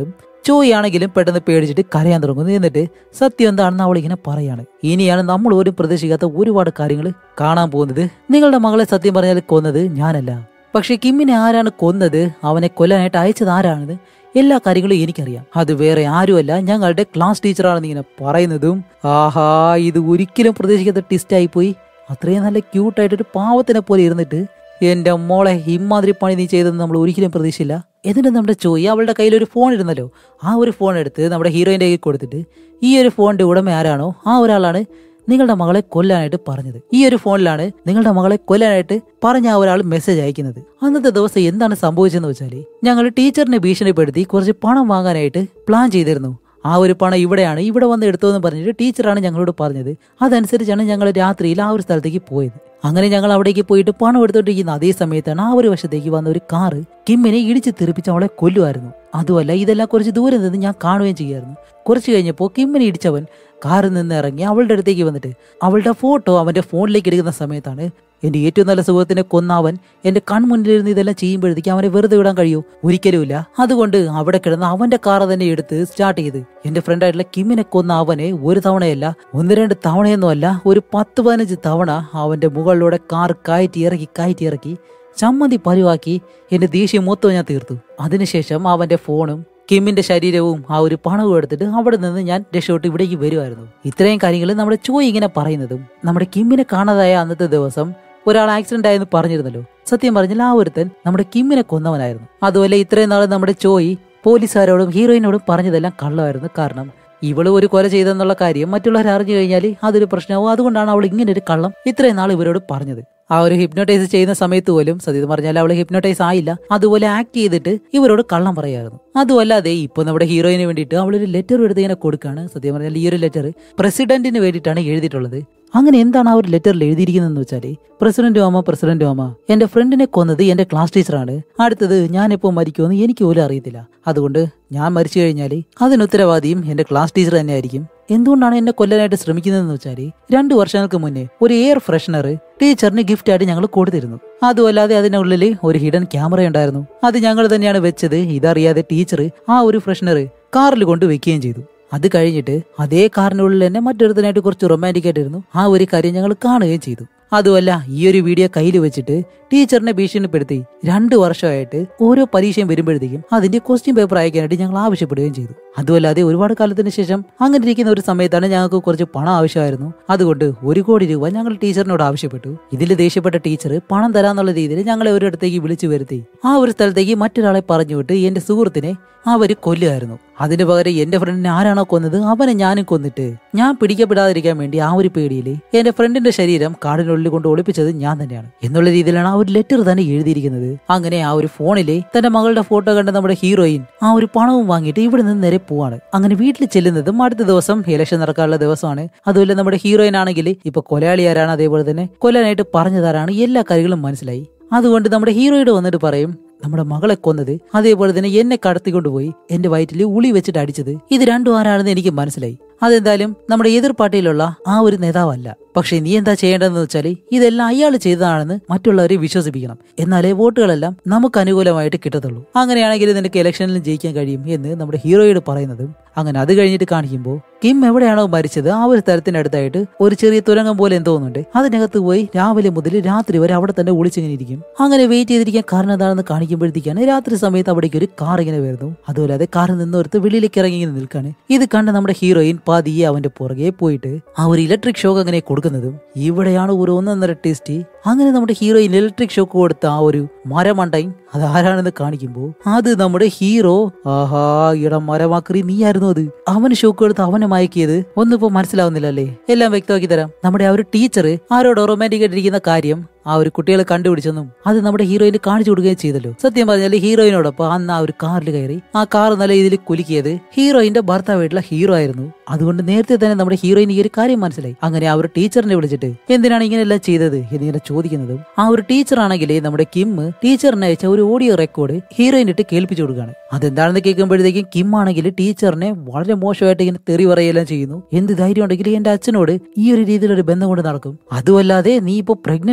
A: ചോയ് ആണെങ്കിലും പെട്ടെന്ന് പേടിച്ചിട്ട് കരയാൻ തുടങ്ങുന്നു എന്നിട്ട് സത്യം എന്താണെന്ന് അവൾ ഇങ്ങനെ പറയാണ് ഇനിയാണ് നമ്മൾ ഒരു പ്രതീക്ഷിക്കാത്ത ഒരുപാട് കാര്യങ്ങൾ കാണാൻ പോകുന്നത് നിങ്ങളുടെ മകളെ സത്യം പറഞ്ഞാൽ കൊന്നത് ഞാനല്ല പക്ഷെ കിമ്മിനെ ആരാണ് കൊന്നത് അവനെ കൊല്ലാനായിട്ട് അയച്ചത് ആരാണെന്ന് എല്ലാ കാര്യങ്ങളും എനിക്കറിയാം അത് വേറെ ആരുമല്ല ഞങ്ങളുടെ ക്ലാസ് ടീച്ചറാണെന്ന് ഇങ്ങനെ പറയുന്നതും ആഹാ ഇത് ഒരിക്കലും പ്രതീക്ഷിക്കാത്ത ടിസ്റ്റായി പോയി അത്രയും നല്ല ക്യൂട്ടായിട്ടൊരു പാവത്തിനെ പോലെ ഇരുന്നിട്ട് എന്റെ മോളെ ഇമാതിരി പണി നീ ചെയ്തെന്ന് നമ്മൾ ഒരിക്കലും പ്രതീക്ഷയില്ല എന്നിട്ട് നമ്മുടെ ചോയി അവളുടെ കയ്യിൽ ഒരു ഫോൺ ഇരുന്നല്ലോ ആ ഒരു ഫോൺ എടുത്ത് നമ്മുടെ ഹീറോയിന്റെ കയ്യിൽ കൊടുത്തിട്ട് ഈ ഒരു ഫോണിന്റെ ഉടമ ആരാണോ ആ ഒരാളാണ് നിങ്ങളുടെ മകളെ കൊല്ലാനായിട്ട് പറഞ്ഞത് ഈ ഒരു ഫോണിലാണ് നിങ്ങളുടെ മകളെ കൊല്ലാനായിട്ട് പറഞ്ഞ ആ ഒരാൾ മെസ്സേജ് അയക്കുന്നത് അന്നത്തെ ദിവസം എന്താണ് സംഭവിച്ചതെന്ന് വെച്ചാല് ഞങ്ങൾ ടീച്ചറിനെ ഭീഷണിപ്പെടുത്തി കുറച്ച് പണം വാങ്ങാനായിട്ട് പ്ലാൻ ചെയ്തിരുന്നു ആ ഒരു പണം ഇവിടെയാണ് ഇവിടെ വന്ന് എടുത്തോന്ന് പറഞ്ഞിട്ട് ടീച്ചറാണ് ഞങ്ങളോട് പറഞ്ഞത് അതനുസരിച്ചാണ് ഞങ്ങൾ രാത്രിയിൽ ആ ഒരു സ്ഥലത്തേക്ക് പോയത് അങ്ങനെ ഞങ്ങൾ അവിടേക്ക് പോയിട്ട് പണം എടുത്തോണ്ടിരിക്കുന്ന അതേ സമയത്താണ് ആ ഒരു വശത്തേക്ക് വന്ന ഒരു കാറ് കിമ്മിനെ ഇടിച്ച് തെറിപ്പിച്ച് അവളെ കൊല്ലുമായിരുന്നു അതുമല്ല ഇതെല്ലാം കുറച്ച് ദൂരെ നിന്ന് ഞാൻ കാണുകയും ചെയ്യായിരുന്നു കുറച്ച് കഴിഞ്ഞപ്പോൾ കിമ്മിനെ ഇടിച്ചവൻ കാറിൽ നിന്ന് ഇറങ്ങി അവളുടെ അടുത്തേക്ക് വന്നിട്ട് അവളുടെ ഫോട്ടോ അവന്റെ ഫോണിലേക്ക് എടുക്കുന്ന സമയത്താണ് എന്റെ ഏറ്റവും നല്ല സുഹൃത്തിനെ കൊന്നവൻ എന്റെ കൺമുന്നിലിരുന്ന് ഇതെല്ലാം ചെയ്യുമ്പോഴത്തേക്ക് അവനെ വെറുതെ വിടാൻ കഴിയൂ ഒരിക്കലുമില്ല അതുകൊണ്ട് അവിടെ കിടന്ന് അവന്റെ കാർ തന്നെ എടുത്ത് സ്റ്റാർട്ട് ചെയ്ത് എന്റെ ഫ്രണ്ടായിട്ടുള്ള കിമ്മിനെ കൊന്ന അവനെ ഒരു തവണയല്ല ഒന്ന് രണ്ട് തവണയൊന്നുമല്ല ഒരു പത്ത് പതിനഞ്ച് തവണ അവന്റെ മുകളിലൂടെ കാർ കയറ്റി ഇറക്കി കയറ്റി ഇറക്കി ചമ്മന്തി പരുവാക്കി എന്റെ ദേഷ്യം മൊത്തം ഞാൻ തീർത്തു അതിനുശേഷം അവന്റെ ഫോണും കിമ്മിന്റെ ശരീരവും ആ ഒരു പണവും എടുത്തിട്ട് അവിടെ നിന്ന് ഞാൻ രക്ഷപ്പെട്ട് ഇവിടേക്ക് വരുമായിരുന്നു ഇത്രയും കാര്യങ്ങൾ നമ്മുടെ ചോയ് ഇങ്ങനെ പറയുന്നതും നമ്മുടെ കിമ്മിനെ കാണാതായ അന്നത്തെ ദിവസം ഒരാൾ ആക്സിഡന്റ് ആയെന്ന് പറഞ്ഞിരുന്നല്ലോ സത്യം പറഞ്ഞാൽ ആ ഒരുത്തൻ നമ്മുടെ കിമ്മിനെ കൊന്നവനായിരുന്നു അതുപോലെ ഇത്രയും നാൾ നമ്മുടെ ചോയ് പോലീസുകാരോടും ഹീറോയിനോടും പറഞ്ഞതെല്ലാം കള്ളമായിരുന്നു കാരണം ഇവള് ഒരു കൊല ചെയ്തെന്നുള്ള കാര്യം മറ്റുള്ളവർ അറിഞ്ഞു കഴിഞ്ഞാൽ അതൊരു പ്രശ്നമാവും അതുകൊണ്ടാണ് അവൾ ഇങ്ങനെ ഒരു കള്ളം ഇത്രയും നാൾ ഇവരോട് പറഞ്ഞത് ആ ഒരു ഹിപ്നോട്ടൈസ് ചെയ്യുന്ന സമയത്ത് പോലും സത്യം പറഞ്ഞാൽ അവൾ ഹിപ്നോട്ടൈസ് ആയില്ല അതുപോലെ ആക്ട് ചെയ്തിട്ട് ഇവരോട് കള്ളം പറയായിരുന്നു അതുമല്ലാതെ ഇപ്പൊ നമ്മുടെ ഹീറോയിന് വേണ്ടിയിട്ട് അവളൊരു ലെറ്റർ എടുത്ത് ഇങ്ങനെ കൊടുക്കാണ് സത്യം പറഞ്ഞാൽ ഈ ഒരു ലെറ്റർ പ്രസിഡന്റിന് വേണ്ടിയിട്ടാണ് എഴുതിയിട്ടുള്ളത് അങ്ങനെ എന്താണ് ആ ഒരു ലെറ്ററിൽ എഴുതിയിരിക്കുന്നതെന്ന് വെച്ചാല് പ്രസിഡന്റ് അമ്മ പ്രസിഡന്റ് അമ്മ എന്റെ ഫ്രണ്ടിനെ കൊന്നത് എന്റെ ക്ലാസ് ടീച്ചറാണ് അടുത്തത് ഞാൻ എപ്പോ മരിക്കുമെന്ന് എനിക്ക് പോലും അറിയത്തില്ല അതുകൊണ്ട് ഞാൻ മരിച്ചു കഴിഞ്ഞാൽ അതിന് ഉത്തരവാദിയും എന്റെ ക്ലാസ് ടീച്ചർ തന്നെയായിരിക്കും എന്തുകൊണ്ടാണ് എന്നെ കൊല്ലാനായിട്ട് ശ്രമിക്കുന്നതെന്ന് വെച്ചാൽ രണ്ടു വർഷങ്ങൾക്ക് മുന്നേ ഒരു എയർ ഫ്രഷ്നർ ടീച്ചറിന് ഗിഫ്റ്റ് ആയിട്ട് ഞങ്ങൾ കൊടുത്തിരുന്നു അതുമല്ലാതെ അതിനുള്ളിൽ ഒരു ഹിഡൻ ക്യാമറ ഉണ്ടായിരുന്നു അത് ഞങ്ങൾ തന്നെയാണ് വെച്ചത് ഇതറിയാതെ ടീച്ചർ ആ ഒരു ഫ്രഷ്നർ കാറിൽ കൊണ്ട് വെക്കുകയും ചെയ്തു അത് കഴിഞ്ഞിട്ട് അതേ കാറിനുള്ളിൽ തന്നെ മറ്റൊരുത്തനായിട്ട് കുറച്ച് റൊമാൻറ്റിക് ആയിട്ടിരുന്നു ആ ഒരു കാര്യം ഞങ്ങൾ കാണുകയും ചെയ്തു അതുമല്ല ഈ ഒരു വീഡിയോ കയ്യിൽ വെച്ചിട്ട് ടീച്ചറിനെ ഭീഷണിപ്പെടുത്തി രണ്ടു വർഷമായിട്ട് ഓരോ പരീക്ഷയും വരുമ്പോഴത്തേക്കും അതിന്റെ ക്വസ്റ്റ്യൻ പേപ്പർ അയക്കാനായിട്ട് ഞങ്ങൾ ആവശ്യപ്പെടുകയും ചെയ്തു അതുമല്ലാതെ ഒരുപാട് കാലത്തിന് ശേഷം അങ്ങനെ ഇരിക്കുന്ന ഒരു സമയത്താണ് ഞങ്ങൾക്ക് കുറച്ച് പണം ആവശ്യമായിരുന്നു അതുകൊണ്ട് ഒരു കോടി രൂപ ഞങ്ങൾ ടീച്ചറിനോട് ആവശ്യപ്പെട്ടു ഇതിൽ ദേഷ്യപ്പെട്ട ടീച്ചർ പണം തരാന്നുള്ള രീതിയിൽ ഞങ്ങളെ ഒരിടത്തേക്ക് വിളിച്ചു വരുത്തി ആ ഒരു സ്ഥലത്തേക്ക് മറ്റൊരാളെ പറഞ്ഞുവിട്ട് എന്റെ സുഹൃത്തിനെ അവര് കൊല്ലുമായിരുന്നു അതിന് പകരം എന്റെ ഫ്രണ്ടിനെ ആരാണോ കൊന്നത് അവനെ ഞാനും കൊന്നിട്ട് ഞാൻ പിടിക്കപ്പെടാതിരിക്കാൻ വേണ്ടി ആ ഒരു പേടിയിൽ എന്റെ ഫ്രണ്ടിന്റെ ശരീരം കാടിനുള്ളിൽ കൊണ്ട് ഒളിപ്പിച്ചത് ഞാൻ തന്നെയാണ് എന്നുള്ള രീതിയിലാണ് ആ ഒരു ലെറ്റർ തന്നെ എഴുതിയിരിക്കുന്നത് അങ്ങനെ ആ ഒരു ഫോണിലെ തന്റെ മകളുടെ ഫോട്ടോ കണ്ട നമ്മുടെ ഹീറോയിൻ ആ ഒരു പണവും വാങ്ങിയിട്ട് ഇവിടെ നിന്ന് നേരെ പോവാണ് അങ്ങനെ വീട്ടിൽ ചെല്ലുന്നതും അടുത്ത ദിവസം ഇലക്ഷൻ നടക്കാനുള്ള ദിവസമാണ് അതുപോലെ നമ്മുടെ ഹീറോയിൻ ആണെങ്കിൽ ഇപ്പൊ കൊലയാളി ആരാണ് അതേപോലെ തന്നെ കൊല്ലാനായിട്ട് പറഞ്ഞതാരാണ് എല്ലാ കാര്യങ്ങളും മനസ്സിലായി അതുകൊണ്ട് നമ്മുടെ ഹീറോയോട് വന്നിട്ട് പറയും നമ്മുടെ മകളെ കൊന്നത് അതേപോലെ തന്നെ എന്നെ കടത്തിക്കൊണ്ടുപോയി എന്റെ വയറ്റിൽ ഉളി വെച്ചിട്ട് അടിച്ചത് ഇത് രണ്ടും ആരാണെന്ന് എനിക്ക് മനസ്സിലായി അതെന്തായാലും നമ്മുടെ എതിർ പാർട്ടിയിലുള്ള ആ ഒരു നേതാവല്ല പക്ഷെ നീ എന്താ ചെയ്യേണ്ടതെന്ന് വെച്ചാൽ ഇതെല്ലാം അയാൾ ചെയ്തതാണെന്ന് മറ്റുള്ളവരെ വിശ്വസിപ്പിക്കണം എന്നാലേ വോട്ടുകളെല്ലാം നമുക്ക് അനുകൂലമായിട്ട് കിട്ടത്തുള്ളൂ അങ്ങനെയാണെങ്കിൽ നിനക്ക് ഇലക്ഷനിലും ജയിക്കാൻ കഴിയും എന്ന് നമ്മുടെ ഹീറോയോട് പറയുന്നതും അങ്ങനെ അത് കഴിഞ്ഞിട്ട് കാണിക്കുമ്പോൾ കിം എവിടെയാണോ മരിച്ചത് ആ ഒരു സ്ഥലത്തിനടുത്തായിട്ട് ഒരു ചെറിയ തുരങ്കം പോലെ എന്തോ ഒന്നുണ്ട് അതിനകത്ത് പോയി രാവിലെ മുതൽ രാത്രി വരെ അവിടെ തന്നെ ഒളിച്ചിങ്ങനെ ഇരിക്കും അങ്ങനെ വെയിറ്റ് ചെയ്തിരിക്കാൻ കാരണം എന്താണെന്ന് കാണിക്കുമ്പോഴത്തേക്കാണ് രാത്രി സമയത്ത് അവിടേക്ക് ഒരു കാർ ഇങ്ങനെ വരുന്നു അതുപോലെ കാറിൽ നിന്ന് ഒരുത്ത് വെളിയിലേക്ക് ഇറങ്ങി ഇങ്ങനെ നിൽക്കാണ് ഇത് കണ്ട് നമ്മുടെ ഹീറോയിൻ പതിയെ അവന്റെ പുറകെ പോയിട്ട് ആ ഒരു ഇലക്ട്രിക് ഷോക്ക് അങ്ങനെ കൊടുക്കുന്നതും ഇവിടെയാണ് ഒരു ഒന്നൊന്നര ടേസ്റ്റ് അങ്ങനെ നമ്മുടെ ഹീറോയിൻ ഇലക്ട്രിക് ഷോക്ക് കൊടുത്ത ആ ഒരു മരമണ്ടയും അത് ആരാണെന്ന് കാണിക്കുമ്പോൾ അത് നമ്മുടെ ഹീറോ ആഹാ ഇടം മരമാക്കറി നീയായിരുന്നു അത് അവന് ഷോക്ക് കൊടുത്ത് അവനെ മയക്കിയത് ഒന്നിപ്പോ മനസ്സിലാവുന്നില്ലല്ലേ എല്ലാം വ്യക്തമാക്കി തരാം നമ്മുടെ ആ ഒരു ടീച്ചർ ആരോട് റൊമാൻറ്റിക് ആയിട്ടിരിക്കുന്ന കാര്യം ആ ഒരു കുട്ടികളെ കണ്ടുപിടിച്ചെന്നും അത് നമ്മുടെ ഹീറോയിന് കാണിച്ചു കൊടുക്കുകയും ചെയ്തല്ലോ സത്യം പറഞ്ഞാൽ ഹീറോയിനോടൊപ്പം അന്ന് ആ ഒരു കാറിൽ കയറി ആ കാർ നല്ല ഇതിൽ കുലുക്കിയത് ഹീറോയിന്റെ ഭർത്താവായിട്ടുള്ള ഹീറോ ആയിരുന്നു അതുകൊണ്ട് നേരത്തെ തന്നെ നമ്മുടെ ഹീറോയിന് ഈ ഒരു കാര്യം മനസ്സിലായി അങ്ങനെ ആ ഒരു ടീച്ചറിനെ വിളിച്ചിട്ട് എന്തിനാണ് ഇങ്ങനെയെല്ലാം ചെയ്തത് എന്നിങ്ങനെ ചോദിക്കുന്നതും ആ ഒരു ടീച്ചർ ആണെങ്കിൽ നമ്മുടെ കിം ടീച്ചറിന് അയച്ച ഒരു ഓഡിയോ റെക്കോർഡ് ഹീറോയിൻ ഇട്ട് കേൾപ്പിച്ചു കൊടുക്കുകയാണ് അതെന്താണെന്ന് കേൾക്കുമ്പോഴത്തേക്കും കിം ആണെങ്കിൽ ടീച്ചറിനെ വളരെ മോശമായിട്ട് ഇങ്ങനെ തെറി പറയുകയെല്ലാം ചെയ്യുന്നു എന്ത് ധൈര്യം ഉണ്ടെങ്കിൽ എന്റെ അച്ഛനോട് ഈ ഒരു രീതിയിലൊരു ബന്ധം കൊണ്ട് നടക്കും അതുമല്ലാതെ നീ ഇപ്പൊ പ്രഗ്നന്റ് കൂടിയാണ്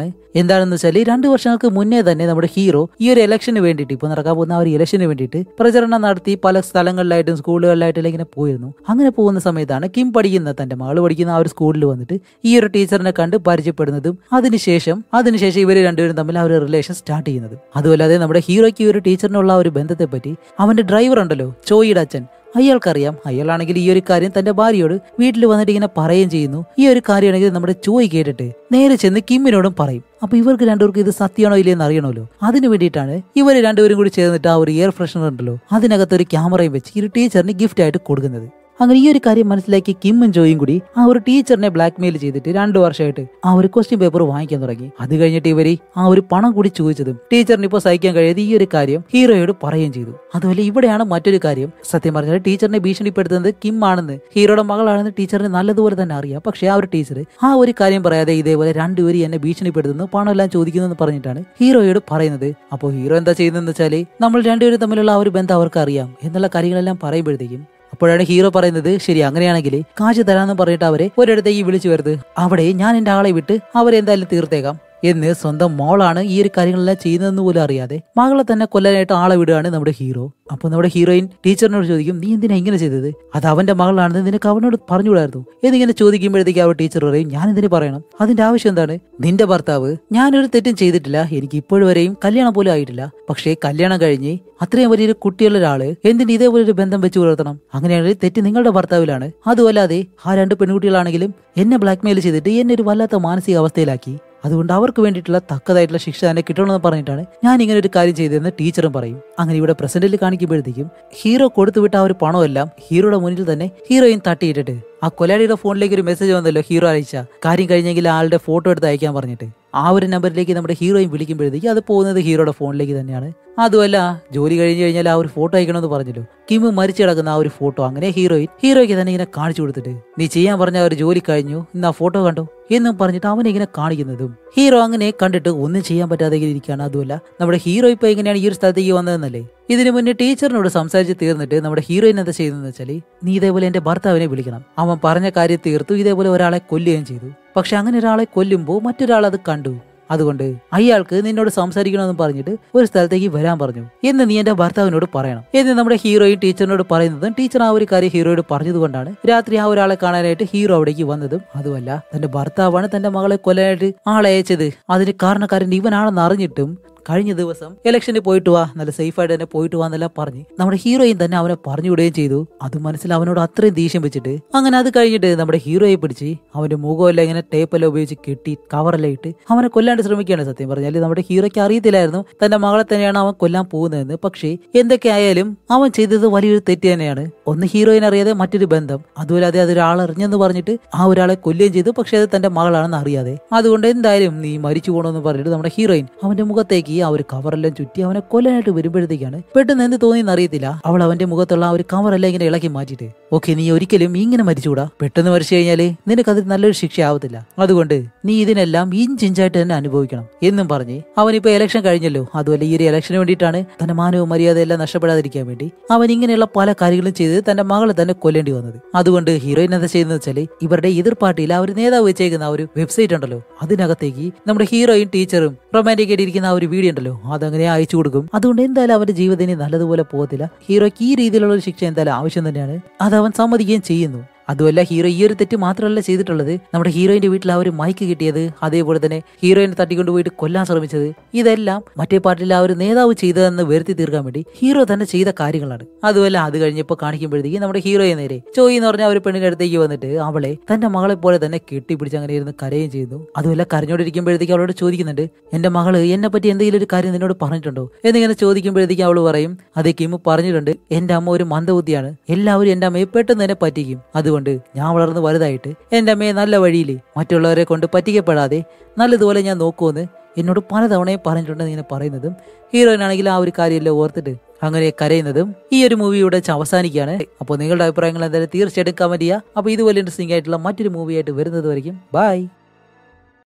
A: പറയുകയാണ് എന്താണെന്ന് വെച്ചാൽ രണ്ട് വർഷങ്ങൾക്ക് മുന്നേ തന്നെ നമ്മുടെ ഹീറോ ഈ ഒരു ഇലക്ഷന് വേണ്ടിയിട്ട് ഇപ്പൊ നടക്കാൻ പോകുന്ന ആ ഒരു ഇലക്ഷന് വേണ്ടിയിട്ട് പ്രചരണം നടത്തി പല സ്ഥലങ്ങളിലായിട്ടും സ്കൂളുകളിലായിട്ടും ഇങ്ങനെ പോയിരുന്നു അങ്ങനെ പോകുന്ന സമയത്താണ് കിം പഠിക്കുന്ന തന്റെ മകള് പഠിക്കുന്ന ആ ഒരു സ്കൂളിൽ വന്നിട്ട് ഈ ഒരു ടീച്ചറിനെ കണ്ട് പരിചയപ്പെടുന്നതും അതിനുശേഷം അതിനുശേഷം ഇവർ രണ്ടുപേരും തമ്മിൽ ആ ഒരു റിലേഷൻ സ്റ്റാർട്ട് ചെയ്യുന്നത് അതുമല്ലാതെ നമ്മുടെ ഹീറോയ്ക്ക് ഈ ഒരു ടീച്ചറിനുള്ള ആ ഒരു ബന്ധത്തെ പറ്റി അവന്റെ ഡ്രൈവർ ഉണ്ടല്ലോ ചോയിയുടെ അച്ഛൻ അയാൾക്കറിയാം അയാളാണെങ്കിൽ ഈ ഒരു കാര്യം തന്റെ ഭാര്യയോട് വീട്ടിൽ വന്നിട്ട് ഇങ്ങനെ പറയുകയും ചെയ്യുന്നു ഈ ഒരു കാര്യമാണെങ്കിൽ നമ്മുടെ ചോയ് കേട്ടിട്ട് നേരെ ചെന്ന് കിമ്മിനോടും പറയും അപ്പൊ ഇവർക്ക് രണ്ടുപേർക്ക് ഇത് സത്യമാണോ ഇല്ലയെന്ന് അറിയണമല്ലോ അതിന് വേണ്ടിയിട്ടാണ് ഇവർ രണ്ടുപേരും കൂടി ചേർന്നിട്ട് ആ ഒരു എയർ ഫ്രഷനർ ഉണ്ടല്ലോ അതിനകത്ത് ഒരു ക്യാമറയും വെച്ച് ഈ ഒരു ടീച്ചറിന് ഗിഫ്റ്റ് ആയിട്ട് കൊടുക്കുന്നത് അങ്ങനെ ഈ ഒരു കാര്യം മനസ്സിലാക്കി കിമ്മും ജോയും കൂടി ആ ഒരു ടീച്ചറിനെ ബ്ലാക്ക്മെയിൽ ചെയ്തിട്ട് രണ്ടു വർഷമായിട്ട് ആ ഒരു ക്വസ്റ്റ്യൻ പേപ്പർ വാങ്ങിക്കാൻ തുടങ്ങി അത് കഴിഞ്ഞിട്ട് ഇവര് ആ ഒരു പണം കൂടി ചോദിച്ചതും ടീച്ചറിന് ഇപ്പോൾ സഹിക്കാൻ കഴിയാതെ ഈ ഒരു കാര്യം ഹീറോയോട് പറയുകയും ചെയ്തു അതുപോലെ ഇവിടെയാണ് മറ്റൊരു കാര്യം സത്യം പറഞ്ഞാൽ ടീച്ചറിനെ ഭീഷണിപ്പെടുത്തുന്നത് കിം ആണെന്ന് ഹീറോയുടെ മകളാണെന്ന് ടീച്ചറിന് നല്ലതുപോലെ തന്നെ അറിയാം പക്ഷേ ആ ഒരു ടീച്ചർ ആ ഒരു കാര്യം പറയാതെ ഇതേപോലെ രണ്ടുപേരും എന്നെ ഭീഷണിപ്പെടുത്തുന്നു പണം എല്ലാം ചോദിക്കുന്നു എന്ന് പറഞ്ഞിട്ടാണ് ഹീറോയോട് പറയുന്നത് അപ്പോൾ ഹീറോ എന്താ ചെയ്യുന്നതെന്ന് വെച്ചാൽ നമ്മൾ രണ്ടുപേരും തമ്മിലുള്ള ആ ഒരു ബന്ധം അവർക്ക് അറിയാം എന്നുള്ള കാര്യങ്ങളെല്ലാം പറയുമ്പോഴത്തേക്കും അപ്പോഴാണ് ഹീറോ പറയുന്നത് ശരി അങ്ങനെയാണെങ്കിൽ കാശ് തരാമെന്ന് പറഞ്ഞിട്ട് അവരെ ഒരിടത്തേക്ക് വിളിച്ചു വരുത് അവിടെ ഞാൻ എന്റെ ആളെ വിട്ട് അവരെ എന്തായാലും തീർത്തേക്കാം എന്ന് സ്വന്തം മോളാണ് ഈ ഒരു കാര്യങ്ങളെല്ലാം ചെയ്യുന്നതെന്ന് പോലും അറിയാതെ മകളെ തന്നെ കൊല്ലാനായിട്ട് ആളെ വിടുകയാണ് നമ്മുടെ ഹീറോ അപ്പോൾ നമ്മുടെ ഹീറോയിൻ ടീച്ചറിനോട് ചോദിക്കും നീ എന്തിനാ ഇങ്ങനെ ചെയ്തത് അത് അവന്റെ മകളാണെന്ന് നിനക്ക് അവനോട് പറഞ്ഞുകൂടായിരുന്നു എന്നിങ്ങനെ ചോദിക്കുമ്പോഴത്തേക്ക് അവർ ടീച്ചർ പറയും ഞാൻ എന്തിനു പറയണം അതിന്റെ ആവശ്യം എന്താണ് നിന്റെ ഭർത്താവ് ഞാനൊരു തെറ്റും ചെയ്തിട്ടില്ല എനിക്ക് ഇപ്പോഴും വരെയും കല്യാണം പോലും ആയിട്ടില്ല പക്ഷേ കല്യാണം കഴിഞ്ഞ് അത്രയും വലിയൊരു കുട്ടിയുള്ള ഒരാള് എന്തിന് ഇതേപോലെ ഒരു ബന്ധം വെച്ച് പുലർത്തണം അങ്ങനെയാണെങ്കിൽ തെറ്റ് നിങ്ങളുടെ ഭർത്താവിലാണ് അതുമല്ലാതെ ആ രണ്ട് പെൺകുട്ടികളാണെങ്കിലും എന്നെ ബ്ലാക്ക്മെയിൽ ചെയ്തിട്ട് എന്നെ ഒരു വല്ലാത്ത മാനസിക അവസ്ഥയിലാക്കി അതുകൊണ്ട് അവർക്ക് വേണ്ടിയിട്ടുള്ള തക്കതായിട്ടുള്ള ശിക്ഷ തന്നെ കിട്ടണമെന്ന് പറഞ്ഞിട്ടാണ് ഞാൻ ഇങ്ങനെ ഒരു കാര്യം ചെയ്തതെന്ന് ടീച്ചറും പറയും അങ്ങനെ ഇവിടെ പ്രസന്റിൽ കാണിക്കുമ്പോഴത്തേക്കും ഹീറോ കൊടുത്തുവിട്ട ആ ഒരു പണമെല്ലാം ഹീറോയുടെ മുന്നിൽ തന്നെ ഹീറോയിൻ തട്ടിയിട്ടിട്ട് ആ കൊലാടിയുടെ ഫോണിലേക്ക് ഒരു മെസ്സേജ് വന്നല്ലോ ഹീറോ അയച്ച കാര്യം കഴിഞ്ഞെങ്കിൽ ആളുടെ ഫോട്ടോ എടുത്ത് അയക്കാൻ പറഞ്ഞിട്ട് ആ ഒരു നമ്പറിലേക്ക് നമ്മുടെ ഹീറോയിൻ വിളിക്കുമ്പോഴത്തേക്ക് അത് പോകുന്നത് ഹീറോയുടെ ഫോണിലേക്ക് തന്നെയാണ് അതുമല്ല ജോലി കഴിഞ്ഞ് കഴിഞ്ഞാൽ ആ ഒരു ഫോട്ടോ അയക്കണമെന്ന് പറഞ്ഞല്ലോ കിമ് മരിച്ചു കിടക്കുന്ന ആ ഒരു ഫോട്ടോ അങ്ങനെ ഹീറോയിൻ ഹീറോയ്ക്ക് തന്നെ ഇങ്ങനെ കാണിച്ചു കൊടുത്തിട്ട് നീ ചെയ്യാൻ പറഞ്ഞ ആ ഒരു ജോലി കഴിഞ്ഞു ഇന്ന് ആ ഫോട്ടോ കണ്ടോ എന്നും പറഞ്ഞിട്ട് അവനെ ഇങ്ങനെ കാണിക്കുന്നതും ഹീറോ അങ്ങനെ കണ്ടിട്ട് ഒന്നും ചെയ്യാൻ പറ്റാതെ ഇങ്ങനെ ഇരിക്കുകയാണ് അതുമല്ല നമ്മുടെ ഹീറോ ഇപ്പൊ എങ്ങനെയാണ് ഈ ഒരു സ്ഥലത്തേക്ക് വന്നതെന്നല്ലേ ഇതിനു മുന്നേ ടീച്ചറിനോട് സംസാരിച്ച് തീർന്നിട്ട് നമ്മുടെ ഹീറോയിൻ എന്താ ചെയ്യുന്നതെന്ന് വെച്ചാൽ നീ ഇതേപോലെ എന്റെ ഭർത്താവിനെ വിളിക്കണം അവൻ പറഞ്ഞ കാര്യം തീർത്തു ഇതേപോലെ ഒരാളെ കൊല്ലുകയും ചെയ്തു പക്ഷെ അങ്ങനെ ഒരാളെ കൊല്ലുമ്പോൾ മറ്റൊരാൾ അത് കണ്ടു അതുകൊണ്ട് അയാൾക്ക് നിന്നോട് സംസാരിക്കണമെന്ന് പറഞ്ഞിട്ട് ഒരു സ്ഥലത്തേക്ക് വരാൻ പറഞ്ഞു എന്ന് നീ എന്റെ ഭർത്താവിനോട് പറയണം എന്ന് നമ്മുടെ ഹീറോയും ടീച്ചറിനോട് പറയുന്നതും ടീച്ചർ ആ ഒരു കാര്യം ഹീറോയോട് പറഞ്ഞതുകൊണ്ടാണ് രാത്രി ആ ഒരാളെ കാണാനായിട്ട് ഹീറോ അവിടേക്ക് വന്നതും അതുമല്ല തന്റെ ഭർത്താവാണ് തന്റെ മകളെ കൊല്ലാനായിട്ട് ആളെ അയച്ചത് അതിന് കാരണക്കാരൻ ഇവനാണെന്ന് അറിഞ്ഞിട്ടും കഴിഞ്ഞ ദിവസം ഇലക്ഷന് പോയിട്ട് വാ നല്ല സേഫ് ആയിട്ട് തന്നെ പോയിട്ട് വാ എന്നെല്ലാം പറഞ്ഞ് നമ്മുടെ ഹീറോയും തന്നെ അവനെ പറഞ്ഞു വിടുകയും ചെയ്തു അത് മനസ്സിൽ അവനോട് അത്രയും ദേഷ്യം വെച്ചിട്ട് അങ്ങനെ അത് കഴിഞ്ഞിട്ട് നമ്മുടെ ഹീറോയെ പിടിച്ച് അവന്റെ മുഖമെല്ലാം ഇങ്ങനെ ടേപ്പെല്ലാം ഉപയോഗിച്ച് കെട്ടി കവറെല്ലാം ഇട്ട് അവനെ കൊല്ലാണ്ട് ശ്രമിക്കുകയാണ് സത്യം പറഞ്ഞാൽ നമ്മുടെ ഹീറോയ്ക്ക് അറിയത്തില്ലായിരുന്നു തന്റെ മകളെ തന്നെയാണ് അവൻ കൊല്ലാൻ പോകുന്നതെന്ന് പക്ഷേ എന്തൊക്കെ ആയാലും അവൻ ചെയ്തത് വലിയൊരു തെറ്റ് തന്നെയാണ് ഒന്ന് ഹീറോയിൻ അറിയാതെ മറ്റൊരു ബന്ധം അതുപോലെ അതൊരാൾ അറിഞ്ഞെന്ന് പറഞ്ഞിട്ട് ആ ഒരാളെ കൊല്ലുകയും ചെയ്തു പക്ഷേ അത് തന്റെ മകളാണെന്ന് അറിയാതെ അതുകൊണ്ട് എന്തായാലും നീ മരിച്ചു പോകണമെന്ന് പറഞ്ഞിട്ട് നമ്മുടെ ഹീറോയിൻ അവന്റെ മുഖത്തേക്ക് ആ ഒരു കവറെല്ലാം ചുറ്റി അവനെ കൊല്ലാനായിട്ട് വരുമ്പോഴത്തേക്കാണ് പെട്ടെന്ന് എന്ത് തോന്നിയെന്ന് അറിയത്തില്ല അവൾ അവന്റെ മുഖത്തുള്ള ആ ഒരു കവറെല്ലാം ഇങ്ങനെ ഇളക്കി മാറ്റിയിട്ട് ഓക്കെ നീ ഒരിക്കലും ഇങ്ങനെ മരിച്ചുകൂടാ പെട്ടെന്ന് മരിച്ചു കഴിഞ്ഞാല് നിനക്ക് അത് നല്ലൊരു ശിക്ഷ ആവത്തില്ല അതുകൊണ്ട് നീ ഇതിനെല്ലാം ഇഞ്ചിഞ്ചായിട്ട് തന്നെ അനുഭവിക്കണം എന്നും പറഞ്ഞ് അവനിപ്പോ ഇലക്ഷൻ കഴിഞ്ഞല്ലോ അതുപോലെ ഈ ഒരു ഇലക്ഷന് വേണ്ടിയിട്ടാണ് തന്റെ മാനവ മര്യാദ എല്ലാം നഷ്ടപ്പെടാതിരിക്കാൻ വേണ്ടി അവൻ ഇങ്ങനെയുള്ള പല കാര്യങ്ങളും ചെയ്ത് തന്റെ മകളെ തന്നെ കൊല്ലേണ്ടി വന്നത് അതുകൊണ്ട് ഹീറോയിൻ എന്താ ചെയ്യുന്നത് വെച്ചാല് ഇവരുടെ എതിർ പാർട്ടിയിൽ ആ ഒരു നേതാവ് വെച്ചേക്കുന്ന ആ ഒരു വെബ്സൈറ്റ് ഉണ്ടല്ലോ അതിനകത്തേക്ക് നമ്മുടെ ഹീറോയും ടീച്ചറും റൊമാൻറ്റിക് ആയിട്ട് ഇരിക്കുന്ന ആ ഒരു വീഡിയോ ഉണ്ടല്ലോ അതങ്ങനെ അയച്ചു കൊടുക്കും അതുകൊണ്ട് എന്തായാലും അവന്റെ ജീവിതം ഇനി നല്ലതുപോലെ പോകത്തില്ല ഹീറോയ്ക്ക് ഈ രീതിയിലുള്ള ഒരു ശിക്ഷ എന്തായാലും ആവശ്യം തന്നെയാണ് അത് അവൻ സമ്മതിക്കുകയും ചെയ്യുന്നു അതുമല്ല ഹീറോ ഈ ഒരു തെറ്റ് മാത്രമല്ല ചെയ്തിട്ടുള്ളത് നമ്മുടെ ഹീറോയിന്റെ വീട്ടിൽ ആ ഒരു മൈക്ക് കിട്ടിയത് അതേപോലെ തന്നെ ഹീറോയിനെ തട്ടിക്കൊണ്ടുപോയിട്ട് കൊല്ലാൻ ശ്രമിച്ചത് ഇതെല്ലാം മറ്റേ പാർട്ടിയിൽ ആ ഒരു നേതാവ് ചെയ്തതെന്ന് വരുത്തി തീർക്കാൻ വേണ്ടി ഹീറോ തന്നെ ചെയ്ത കാര്യങ്ങളാണ് അതുമല്ല അത് കഴിഞ്ഞപ്പോൾ കാണിക്കുമ്പോഴത്തേക്ക് നമ്മുടെ ഹീറോയെ നേരെ ചോയി എന്ന് പറഞ്ഞ ആ ഒരു പെണ്ണിന്റെ അടുത്തേക്ക് വന്നിട്ട് അവളെ തന്റെ മകളെ പോലെ തന്നെ കെട്ടിപ്പിടിച്ച് അങ്ങനെ ഇരുന്ന് കരയും ചെയ്യുന്നു അതുമല്ല കരഞ്ഞോണ്ടിരിക്കുമ്പോഴത്തേക്ക് അവളോട് ചോദിക്കുന്നുണ്ട് എന്റെ മകള് എന്നെ പറ്റി എന്തെങ്കിലും ഒരു കാര്യം നിന്നോട് പറഞ്ഞിട്ടുണ്ടോ എന്നിങ്ങനെ ചോദിക്കുമ്പോഴത്തേക്ക് അവള് പറയും അതേ കിമ്മ് പറഞ്ഞിട്ടുണ്ട് എന്റെ അമ്മ ഒരു മന്ദബുദ്ധിയാണ് എല്ലാവരും എന്റെ അമ്മയെ പെട്ടെന്ന് തന്നെ പറ്റിക്കും അതുകൊണ്ട് ഞാൻ വളർന്ന് വലുതായിട്ട് എന്റെ അമ്മയെ നല്ല വഴിയിൽ മറ്റുള്ളവരെ കൊണ്ട് പറ്റിക്കപ്പെടാതെ നല്ലതുപോലെ ഞാൻ നോക്കുമെന്ന് എന്നോട് പലതവണയും പറഞ്ഞിട്ടുണ്ടെന്ന് ഇങ്ങനെ പറയുന്നതും ഹീറോയിനാണെങ്കിൽ ആ ഒരു കാര്യമെല്ലാം ഓർത്തിട്ട് അങ്ങനെ കരയുന്നതും ഈ ഒരു മൂവിയുടെ അവസാനിക്കുകയാണ് അപ്പോൾ നിങ്ങളുടെ അഭിപ്രായങ്ങൾ എന്തായാലും തീർച്ചയായിട്ടും കമന്റ് ചെയ്യുക അപ്പോൾ ഇതുപോലെ ഇൻട്രസ്റ്റിംഗ് ആയിട്ടുള്ള മറ്റൊരു മൂവിയായിട്ട് വരുന്നത് വரைക്കും ബൈ